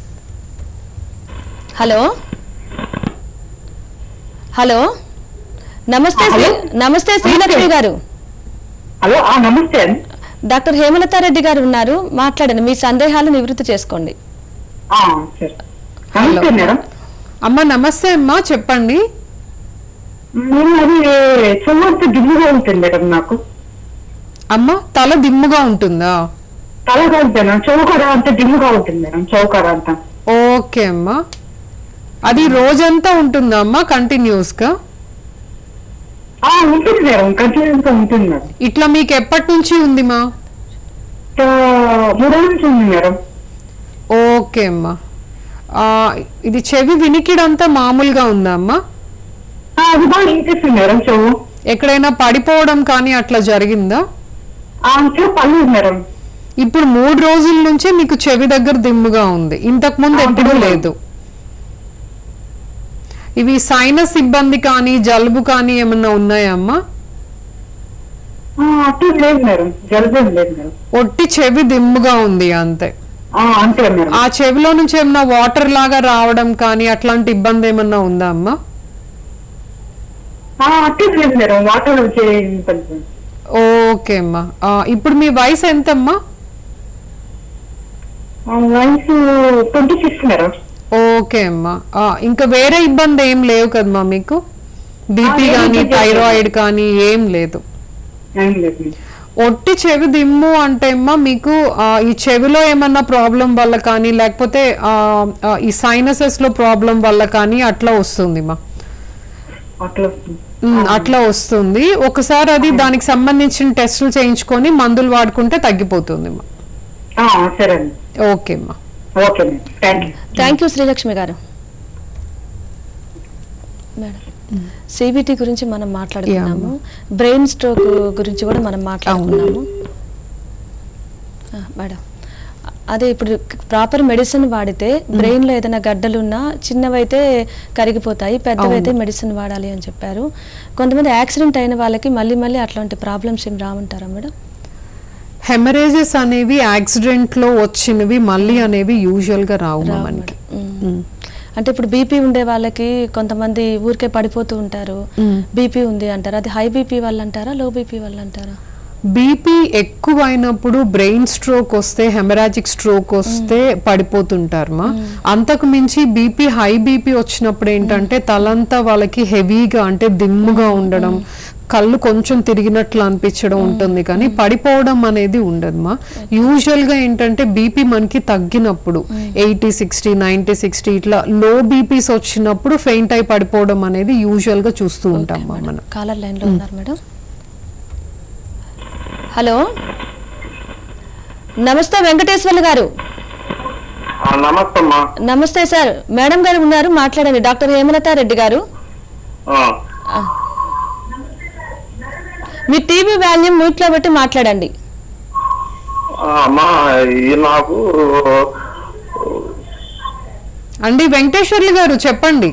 S1: హలో హలో నమస్తే శ్రీ- నమస్తే శ్రీలక్ష్మి గారు
S6: హలో ఆ, నమస్తే అండి
S1: డాక్టర్ హేమలతారెడ్డి గారు ఉన్నారు మాట్లాడండి మీ సందేహాలు నివృత్తి చేసుకోండి
S6: ఆ, సరే నమస్తే మేడం
S2: అమ్మ నమస్తే అమ్మా చెప్పండి
S6: నేను అది చెవుడితే దిమ్ముగా ఉంటుంది మేడం నాకు
S2: అమ్మ తల దిమ్ముగా ఉంటుందా
S6: తల కాదు మేడం చౌకడ అంతా దిమ్ముగా ఉంటుంది మేడం చౌకడ అంతా
S2: ఓకే అమ్మా అది రోజంతా ఉంటుందా అమ్మా కంటిన్యూస్ గా
S6: ఆ, ఉంటుంది మేడం కంటిన్యూస్ గా ఉంటుంది మేడం
S2: ఇట్లా మీకు ఎప్పటి నుంచి ఉంది మా
S6: ఆ, మూడో నుంచి ఉంది మేడం
S2: ఓకే అమ్మా ఆ, ఇది చెవి వినికిడంతా మామూలుగా ఉందా అమ్మా
S6: ఆ, అది బాగా వినిపిస్తుంది మేడం చెవు
S2: ఎక్కడైనా పడిపోవడం కానీ అట్లా జరిగిందా
S6: ఆ, చెవు పర్లేదు మేడం
S2: ఇప్పుడు మూడు రోజుల నుంచే మీకు చెవి దగ్గర దిమ్ముగా ఉంది ఇంతకు ముందు
S6: ఆ,
S2: ఎప్పుడూ
S6: దిమ్ముగా.
S2: లేదు ఇవి సైనస్ ఇబ్బంది కానీ జలుబు కానీ ఏమన్నా ఉన్నాయా అమ్మా
S6: ఆ, అట్లా లేదు మేడం జలుబు ఏం లేదు మేడం
S2: ఒట్టి చెవి దిమ్ముగా ఉంది అంతే
S6: ఆ, అంతే మేడం
S2: ఆ చెవిలో నుంచి ఏమన్నా వాటర్ లాగా రావడం కానీ అట్లాంటి ఇబ్బంది ఏమన్నా ఉందా అమ్మా
S6: ఆ, అట్లా లేదు మేడం వాటర్ వచ్చే ఇబ్బంది లేదు.
S2: ఓకే అమ్మా ఆ, ఇప్పుడు మీ వయసు ఎంతమ్మా
S6: ఆ, వయసు ట్వంటీ సిక్స్ మేడం
S2: ఓకే అమ్మా ఆ, ఇంకా వేరే ఇబ్బంది ఏం లేవు కదమ్మా మీకు బీపీ
S6: ఏం
S2: కానీ
S6: లేదు.
S2: థైరాయిడ్ కానీ ఏం లేదు
S6: ఏం లేదు మేడం.
S2: ఒట్టి చెవి దిమ్ము అంటే అమ్మా మీకు ఆ, ఈ చెవిలో ఏమన్నా ప్రాబ్లం వల్ల కానీ లేకపోతే ఆ, ఆ, ఈ సైనసెస్ లో ప్రాబ్లం వల్ల కానీ అట్లా వస్తుంది మా
S6: అట్లా వస్తుంది.
S2: ఉమ్, అట్లా వస్తుంది ఒకసారి అది దానికి సంబంధించిన టెస్టులు చేయించుకొని మందులు వాడుకుంటే తగ్గిపోతుంది మా
S6: ఆ, సరే అండి
S2: ఓకే అమ్మా
S6: okay madam thank you
S1: thank you Srilakshmi garu madam CBT గురించి మనం మాట్లాడుకున్నాము బ్రెయిన్ స్ట్రోక్ గురించి కూడా మనం మాట్లాడుకున్నాము ఆ, మేడం అదే ఇప్పుడు ప్రాపర్ మెడిసిన్ వాడితే బ్రెయిన్ లో ఏదైనా గడ్డలు ఉన్నా చిన్నవైతే కరిగిపోతాయి పెద్దవైతే మెడిసిన్ వాడాలి అని చెప్పారు కొంతమంది యాక్సిడెంట్ అయిన వాళ్ళకి మళ్ళీ మళ్ళీ అట్లాంటి ప్రాబ్లమ్స్ ఏం రావంటారా మేడం
S2: హెమరేజెస్ అనేవి యాక్సిడెంట్ లో వచ్చినవి మళ్ళీ అనేవి యూజువల్ గా రావు
S1: రావు
S2: మనకి
S1: మేడం. మ్మ్. అంటే ఇప్పుడు బీపీ ఉండే వాళ్ళకి కొంతమంది ఊరికే పడిపోతూ ఉంటారు బీపీ ఉంది అంటారు అది హై బీపీ వాళ్ళు అంటారా లో బీపీ వాళ్ళు అంటారా
S2: బీపీ ఎక్కువైనప్పుడు బ్రెయిన్ స్ట్రోక్ వస్తే హెమరాజిక్ స్ట్రోక్ వస్తే పడిపోతుంటారు మా అంతకు మించి బీపీ హై బీపీ వచ్చినప్పుడు ఏంటంటే తలంతా వాళ్ళకి హెవీగా అంటే దిమ్ముగా ఉండడం కళ్ళు కొంచెం తిరిగినట్లు అనిపించడం ఉంటుంది కానీ పడిపోవడం అనేది ఉండదు మా యూజువల్ గా ఏంటంటే బీపీ మనకి తగ్గినప్పుడు ఎయిటీ సిక్స్టీ నైన్టీ సిక్స్టీ ఇట్లా లో బీపీస్ వచ్చినప్పుడు ఫెయింట్ అయి పడిపోవడం అనేది యూజువల్ గా చూస్తూ ఉంటాం మా మనం
S1: కాలర్ లైన్ లో ఉన్నారు మేడం హలో నమస్తే వెంకటేశ్వర్లు గారు
S3: ఆ, నమస్తే అమ్మా
S1: నమస్తే సార్ మేడం గారు ఉన్నారు మాట్లాడండి డాక్టర్ హేమలత రెడ్డి గారు
S3: ఆ,
S1: ఆ. మీ టీవీ వాల్యూమ్ మ్యూట్ లో పెట్టి మాట్లాడండి
S3: ఆ, అమ్మా ఈ నాకు
S2: అండి వెంకటేశ్వర్లు గారు చెప్పండి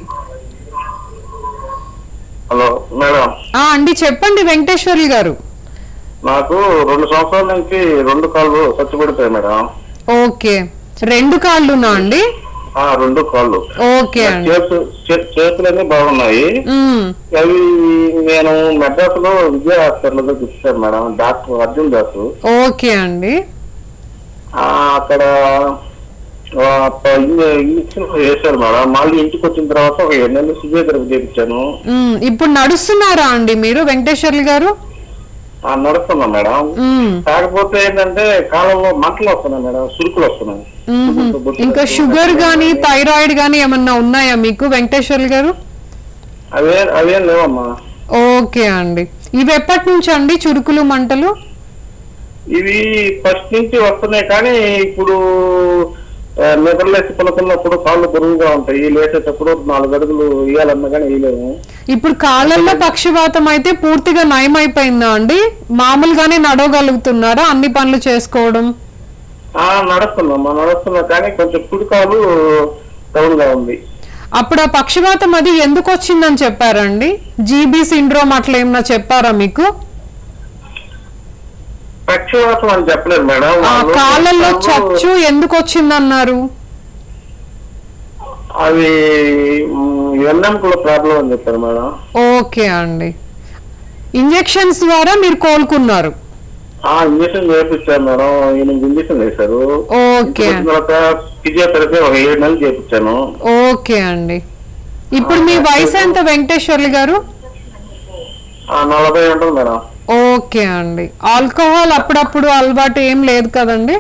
S3: హలో మేడం
S2: ఆ అండి చెప్పండి వెంకటేశ్వర్లు గారు
S3: నాకు రెండు సంవత్సరాల నుంచి రెండు కాళ్ళు చచ్చిపడిపోయాయి మేడం
S2: ఓకే రెండు కాళ్ళునా అండి
S3: ఆ రెండు కాళ్ళు
S2: ఓకే అండి
S3: చేతు చే- చేతులన్నీ బాగున్నాయి
S2: మ్మ్.
S3: అవి నేను మెడ్రాస్ లో విజయ హాస్పిటల్ లో చూపించాను madam doctor Arjun Das
S2: okay అండి
S3: ఆ, అక్కడ ఆ, ప- ఇంజ- ఇంజక్షన్ వేశారు మేడం మళ్ళీ ఇంటికి వచ్చిన తర్వాత ఒక ఏడు నెలలు ఫిజియోథెరపీ చేయించాను
S2: మ్మ్. ఇప్పుడు నడుస్తున్నారా అండి మీరు వెంకటేశ్వర్లు గారు
S3: ఆ, నడుస్తున్నా మేడం
S2: మ్మ్.
S3: కాకపోతే ఏంటంటే కాలంలో మంటలు వస్తున్నాయి మేడం సురుకులు వస్తున్నాయి
S2: మ్మ్. ఇంకా షుగర్ గానీ థైరాయిడ్ గానీ ఏమన్నా ఉన్నాయా మీకు వెంకటేశ్వర్లు గారు
S3: అవే అవేం లేవమ్మా
S2: ఓకే అండి ఇవి ఎప్పటి నుంచి అండి చురుకులు మంటలు
S3: ఇవి ఫస్ట్ నుంచి వస్తున్నాయి కానీ ఇప్పుడు ఆ, నిద్రలేసి పనుకున్నప్పుడు కాళ్ళు బరువుగా ఉంటాయి లేచేటప్పుడు నాలుగు అడుగులు వేయాలన్నా కానీ వేయలేము
S2: ఇప్పుడు కాళ్ళల్లో పక్షవాతం అయితే పూర్తిగా నయం అయిపోయిందా అండి మామూలుగానే నడవగలుగుతున్నారా అన్ని పనులు చేసుకోవడం
S3: ఆ నడుస్తున్నామ్మా నడుస్తున్నా కానీ కొంచెం కుడికాలు డౌన్ గా ఉంది
S2: అప్పుడు ఆ పక్షవాతం అది ఎందుకు వచ్చిందని చెప్పారండి జీబీ సిండ్రోమ్ అట్లా ఏమన్నా చెప్పారా మీకు
S3: పక్షవాతం అని చెప్పలేదు మేడం
S2: ఆ
S3: వాళ్ళు
S2: కాళ్ళల్లో
S3: చెప్తారు,
S2: చచ్చు ఎందుకు వచ్చిందన్నారు
S3: అవి ఎన్నెంకుల ప్రాబ్లం అని చెప్పారు మేడం
S2: ఓకే అండి ఇంజెక్షన్స్ ద్వారా మీరు కోలుకున్నారు
S3: ఆ ఇంజక్షన్ చేయించారు మేడం ఎనిమిది ఇంజక్షన్ వేశారు
S2: ఓకే
S3: ఇంటికి వచ్చిన తర్వాత ఫిజియోథెరపీ ఒక ఏడు నెలలు చేయించాను
S2: ఓకే అండి ఇప్పుడు మీ వయసు ఎంత వెంకటేశ్వర్లు గారు
S3: ఆ నలభై ఉంటుంది మేడం
S2: ఓకే అండి ఆల్కహాల్ అప్పుడప్పుడు అలవాటు ఏం లేదు కదండి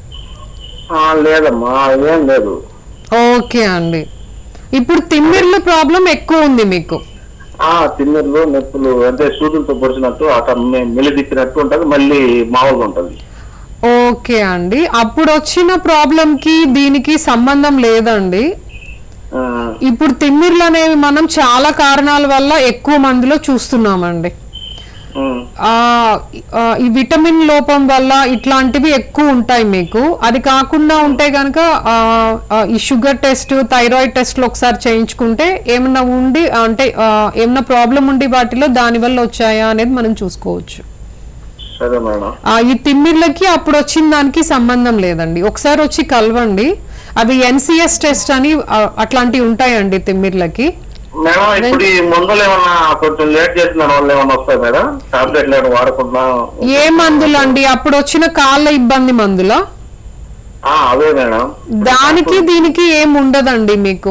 S3: ఆ లేదమ్మా ఏం లేదు
S2: ఓకే అండి ఇప్పుడు తిమ్మిర్లు ప్రాబ్లం ఎక్కువ ఉంది మీకు
S3: ఆ తిమ్మిర్లు నొప్పులు అంటే సూదులతో పొడిచినట్టు అక్కడ మెలిదిప్పినట్టు ఉంటది మళ్ళీ మామూలుగా ఉంటది
S2: ఓకే అండి అప్పుడు వచ్చిన ప్రాబ్లం కి దీనికి సంబంధం లేదండి
S3: ఆ,
S2: ఇప్పుడు తిమ్మిర్లు అనేవి మనం చాలా కారణాల వల్ల ఎక్కువ మందిలో చూస్తున్నామండి
S3: ఉమ్,
S2: ఆ, ఆ, ఈ విటమిన్ లోపం వల్ల ఇట్లాంటివి ఎక్కువ ఉంటాయి మీకు అది కాకుండా ఉంటే కనుక ఈ షుగర్ టెస్ట్ థైరాయిడ్ టెస్ట్లు ఒకసారి చేయించుకుంటే ఏమన్నా ఉండి అంటే ఆ, ఏమన్నా ప్రాబ్లం ఉండి వాటిలో దాని వల్ల వచ్చాయా అనేది మనం చూసుకోవచ్చు
S3: సరే మేడం
S2: ఆ, ఈ తిమ్మిర్లకి అప్పుడు వచ్చిన దానికి సంబంధం లేదండి ఒకసారి వచ్చి కలవండి అవి ఎన్సిఎస్ టెస్ట్ అని ఆ, అట్లాంటివి ఉంటాయండి తిమ్మిర్లకి
S3: మేడం ఇప్పుడు ఈ మందులు ఏమన్నా కొంచెం లేట్ చేసిన వాళ్ళు ఏమన్నా వస్తాయి మేడం టాబ్లెట్లు ఏమైనా వాడకుండా
S2: ఏ మందులు అండి అప్పుడు వచ్చిన కాళ్ళ ఇబ్బంది మందులా
S3: ఆ, అవే మేడం
S2: దానికి దీనికి ఏం ఉండదండి మీకు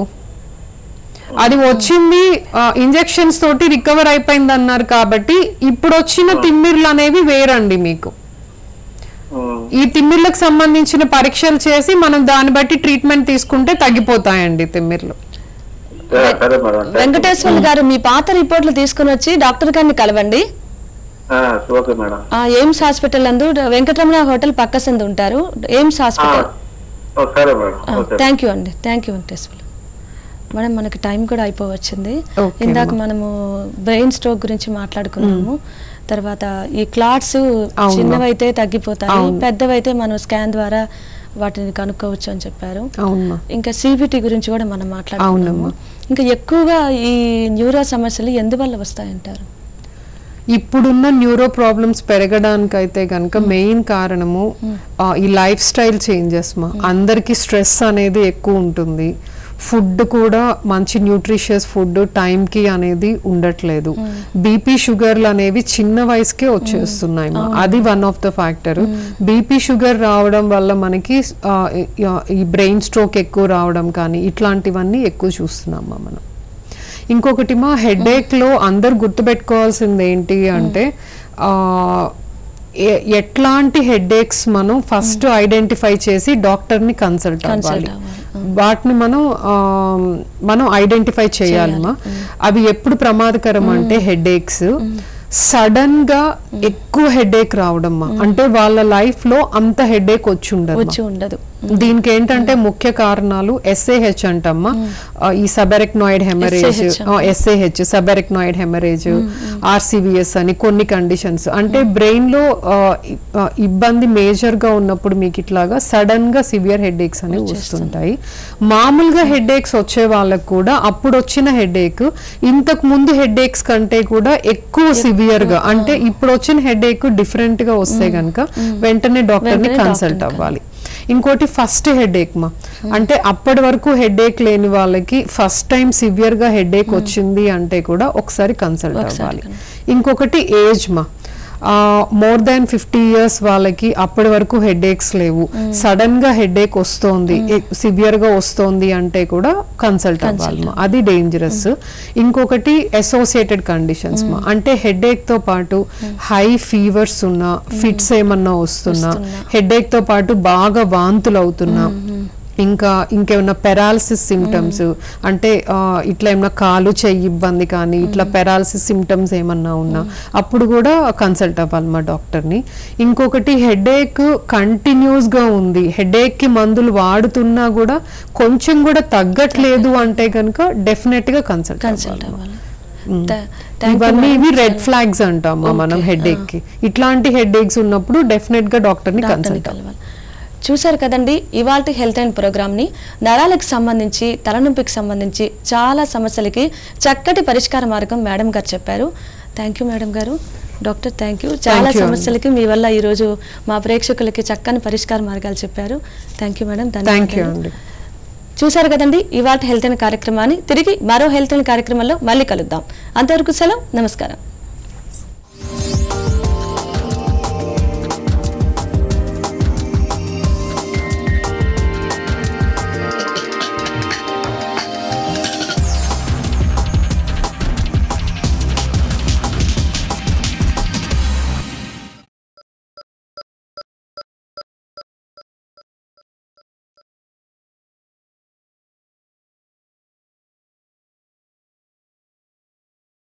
S2: అది వచ్చింది ఇంజెక్షన్స్ తోటి రికవర్ అయిపోయింది అన్నారు కాబట్టి ఇప్పుడు వచ్చిన తిమ్మిర్లు అనేవి వేరండి మీకు
S3: ఉమ్,
S2: ఈ తిమ్మిర్లకు సంబంధించిన పరీక్షలు చేసి మనం దాన్ని బట్టి ట్రీట్మెంట్ తీసుకుంటే తగ్గిపోతాయండి తిమ్మిర్లు
S3: సరే సరే మేడం థాంక్యూ.
S1: వెంకటేశ్వర్లు గారు మీ పాత రిపోర్ట్లు తీసుకుని వచ్చి డాక్టర్ గారిని కలవండి
S3: ఆ, ఓకే మేడం
S1: ఆ, ఎయిమ్స్ హాస్పిటల్ నందు వెంకటరమణ హోటల్ పక్క సందు ఉంటారు ఎయిమ్స్
S3: ఆ,
S1: హాస్పిటల్
S3: ఓ, సరే మేడం ఓకే
S1: థ్యాంక్ యూ అండి థ్యాంక్ యూ వెంకటేశ్వర్లు మేడం మనకి టైం కూడా అయిపోవచ్చింది
S2: Okay,
S1: ఇందాక
S2: అమ్మా.
S1: మనము బ్రెయిన్ స్ట్రోక్ గురించి మాట్లాడుకున్నాము తర్వాత ఈ క్లాట్స్
S2: అవును.
S1: చిన్నవైతే తగ్గిపోతాయి
S2: అవును.
S1: పెద్దవైతే మనం స్కాన్ ద్వారా వాటిని కనుక్కోవచ్చు అని చెప్పారు
S2: అవునమ్మా
S1: ఇంకా సిబిటి గురించి కూడా మనం మాట్లాడుకున్నాము
S2: అవునమ్మా.
S1: ఇంకా ఎక్కువగా ఈ న్యూరో సమస్యలు ఎందువల్ల వస్తాయంటారు
S2: ఇప్పుడున్న న్యూరో ప్రాబ్లమ్స్ పెరగడానికైతే కనుక మెయిన్ కారణము ఆ, ఈ లైఫ్ స్టైల్ చేంజెస్ మా అందరికి స్ట్రెస్ అనేది ఎక్కువ ఉంటుంది ఫుడ్ కూడా మంచి న్యూట్రిషియస్ ఫుడ్ టైంకి అనేది ఉండట్లేదు బీపీ షుగర్లు అనేవి చిన్న వయసుకే వచ్చేస్తున్నాయి మా అది one of the factor BP sugar రావడం వల్ల మనకి ఆ, ఈ- ఈ బ్రెయిన్ స్ట్రోక్ ఎక్కువ రావడం కానీ ఇట్లాంటివన్నీ ఎక్కువ చూస్తున్నాం మా మనం ఇంకొకటి మా హెడేక్ లో అందరు గుర్తుపెట్టుకోవాల్సింది ఏంటి అంటే ఆ, ఎ- ఎట్లాంటి హెడేక్స్ మనం ఫస్ట్ ఐడెంటిఫై చేసి డాక్టర్ ని కన్సల్ట్ అవ్వాలి వాటిని మనం ఆ, మనం ఐడెంటిఫై చేయాలమ్మా అవి ఎప్పుడు ప్రమాదకరం అంటే హెడేక్స్ సడన్ గా ఎక్కువ హెడేక్ రావడమ్మా అంటే వాళ్ళ లైఫ్ లో అంత హెడేక్ వచ్చి ఉండదు
S1: వచ్చి ఉండదు
S2: దీనికి ఏంటంటే ముఖ్య కారణాలు ఎస్ఏహెచ్ అంటమ్మా ఆ, ఈ subarachnoid haemorrhage
S1: SAH
S2: SAH subarachnoid haemorrhage RCVS అని కొన్ని కండిషన్స్ అంటే బ్రెయిన్ లో ఆ, ఇ- ఆ, ఇబ్బంది మేజర్ గా ఉన్నప్పుడు మీకు ఇట్లాగా సడన్ గా సివియర్ హెడేక్స్ అనేవి వస్తుంటాయి మామూలుగా హెడేక్స్ వచ్చే వాళ్ళకు కూడా అప్పుడు వచ్చిన హెడేక్ ఇంతకు ముందు హెడేక్స్ కంటే కూడా ఎక్కువ సివియర్ గా అంటే ఇప్పుడు వచ్చిన హెడేక్ డిఫరెంట్ గా వస్తే గనుక వెంటనే డాక్టర్ ని
S1: వెంటనే
S2: కన్సల్ట్
S1: డాక్టర్ని
S2: అవ్వాలి ఇంకోటి ఫస్ట్ హెడేక్ మా అంటే అప్పటి వరకు హెడేక్ లేని వాళ్ళకి ఫస్ట్ టైం సివియర్ గా హెడేక్ వచ్చింది అంటే కూడా ఒకసారి కన్సల్ట్
S1: ఒకసారి
S2: అవ్వాలి ఇంకొకటి ఏజ్ మా మోర్ దాన్ ఫిఫ్టీ ఇయర్స్ వాళ్ళకి అప్పటి వరకు హెడేక్స్ లేవు సడన్ గా హెడేక్ వస్తోంది సివియర్ గా వస్తోంది అంటే కూడా కన్సల్ట్ అవ్వాలి మా. అది డేంజరస్ ఇంకొకటి అసోసియేటెడ్ కండిషన్స్ మా అంటే హెడేక్ తో పాటు హై ఫీవర్స్ ఉన్నా ఫిట్స్ ఏమన్నా వస్తున్నా హెడేక్ తో పాటు బాగా వాంతులు అవుతున్నా ఇంకా ఇంకేమన్నా పెరాలసిస్ సిమ్టమ్స్ అంటే ఆ, ఇట్లా ఏమన్నా కాలు చెయ్యి ఇబ్బంది కానీ ఇట్లా పెరాలసిస్ సిమ్టమ్స్ ఏమన్నా ఉన్నా అప్పుడు కూడా కన్సల్ట్ అవ్వాలి మా డాక్టర్ని ఇంకొకటి హెడేక్ కంటిన్యూస్ గా ఉంది హెడేక్ కి మందులు వాడుతున్నా కూడా కొంచెం కూడా తగ్గట్లేదు అంటే కనుక డెఫినెట్ గా కన్సల్ట్
S1: కన్సల్ట్
S2: అవ్వాలి
S1: అవ్వాలి థా- థాంక్ యూ
S2: ఇవన్నీ
S1: మేడం.
S2: ఇవి రెడ్ ఫ్లాగ్స్ అంటామా మనం
S1: Okay,
S2: హెడేక్ కి ఇట్లాంటి హెడేక్స్ ఉన్నప్పుడు డెఫినెట్ గా డాక్టర్ ని
S1: డాక్టర్ని
S2: కన్సల్ట్
S1: కలవాలి చూశారు కదండి ఇవాల్టి హెల్త్ అండ్ ప్రోగ్రామ్ని నరాలకు సంబంధించి తలనొప్పికి సంబంధించి చాలా సమస్యలకి చక్కటి పరిష్కార మార్గం మేడం గారు చెప్పారు thank you madam garu doctor thank you చాలా
S2: you అండి.
S1: సమస్యలకి మీ వల్ల ఈరోజు మా ప్రేక్షకులకి చక్కని పరిష్కార మార్గాలు చెప్పారు thank you madam
S2: thank you
S1: ధన్యవాదాలు
S2: అండి
S1: చూశారు కదండి ఇవాళ హెల్త్ అండ్ కార్యక్రమాన్ని తిరిగి మరో హెల్త్ అండ్ కార్యక్రమంలో మళ్ళీ కలుద్దాం అంతవరకు సెలవు నమస్కారం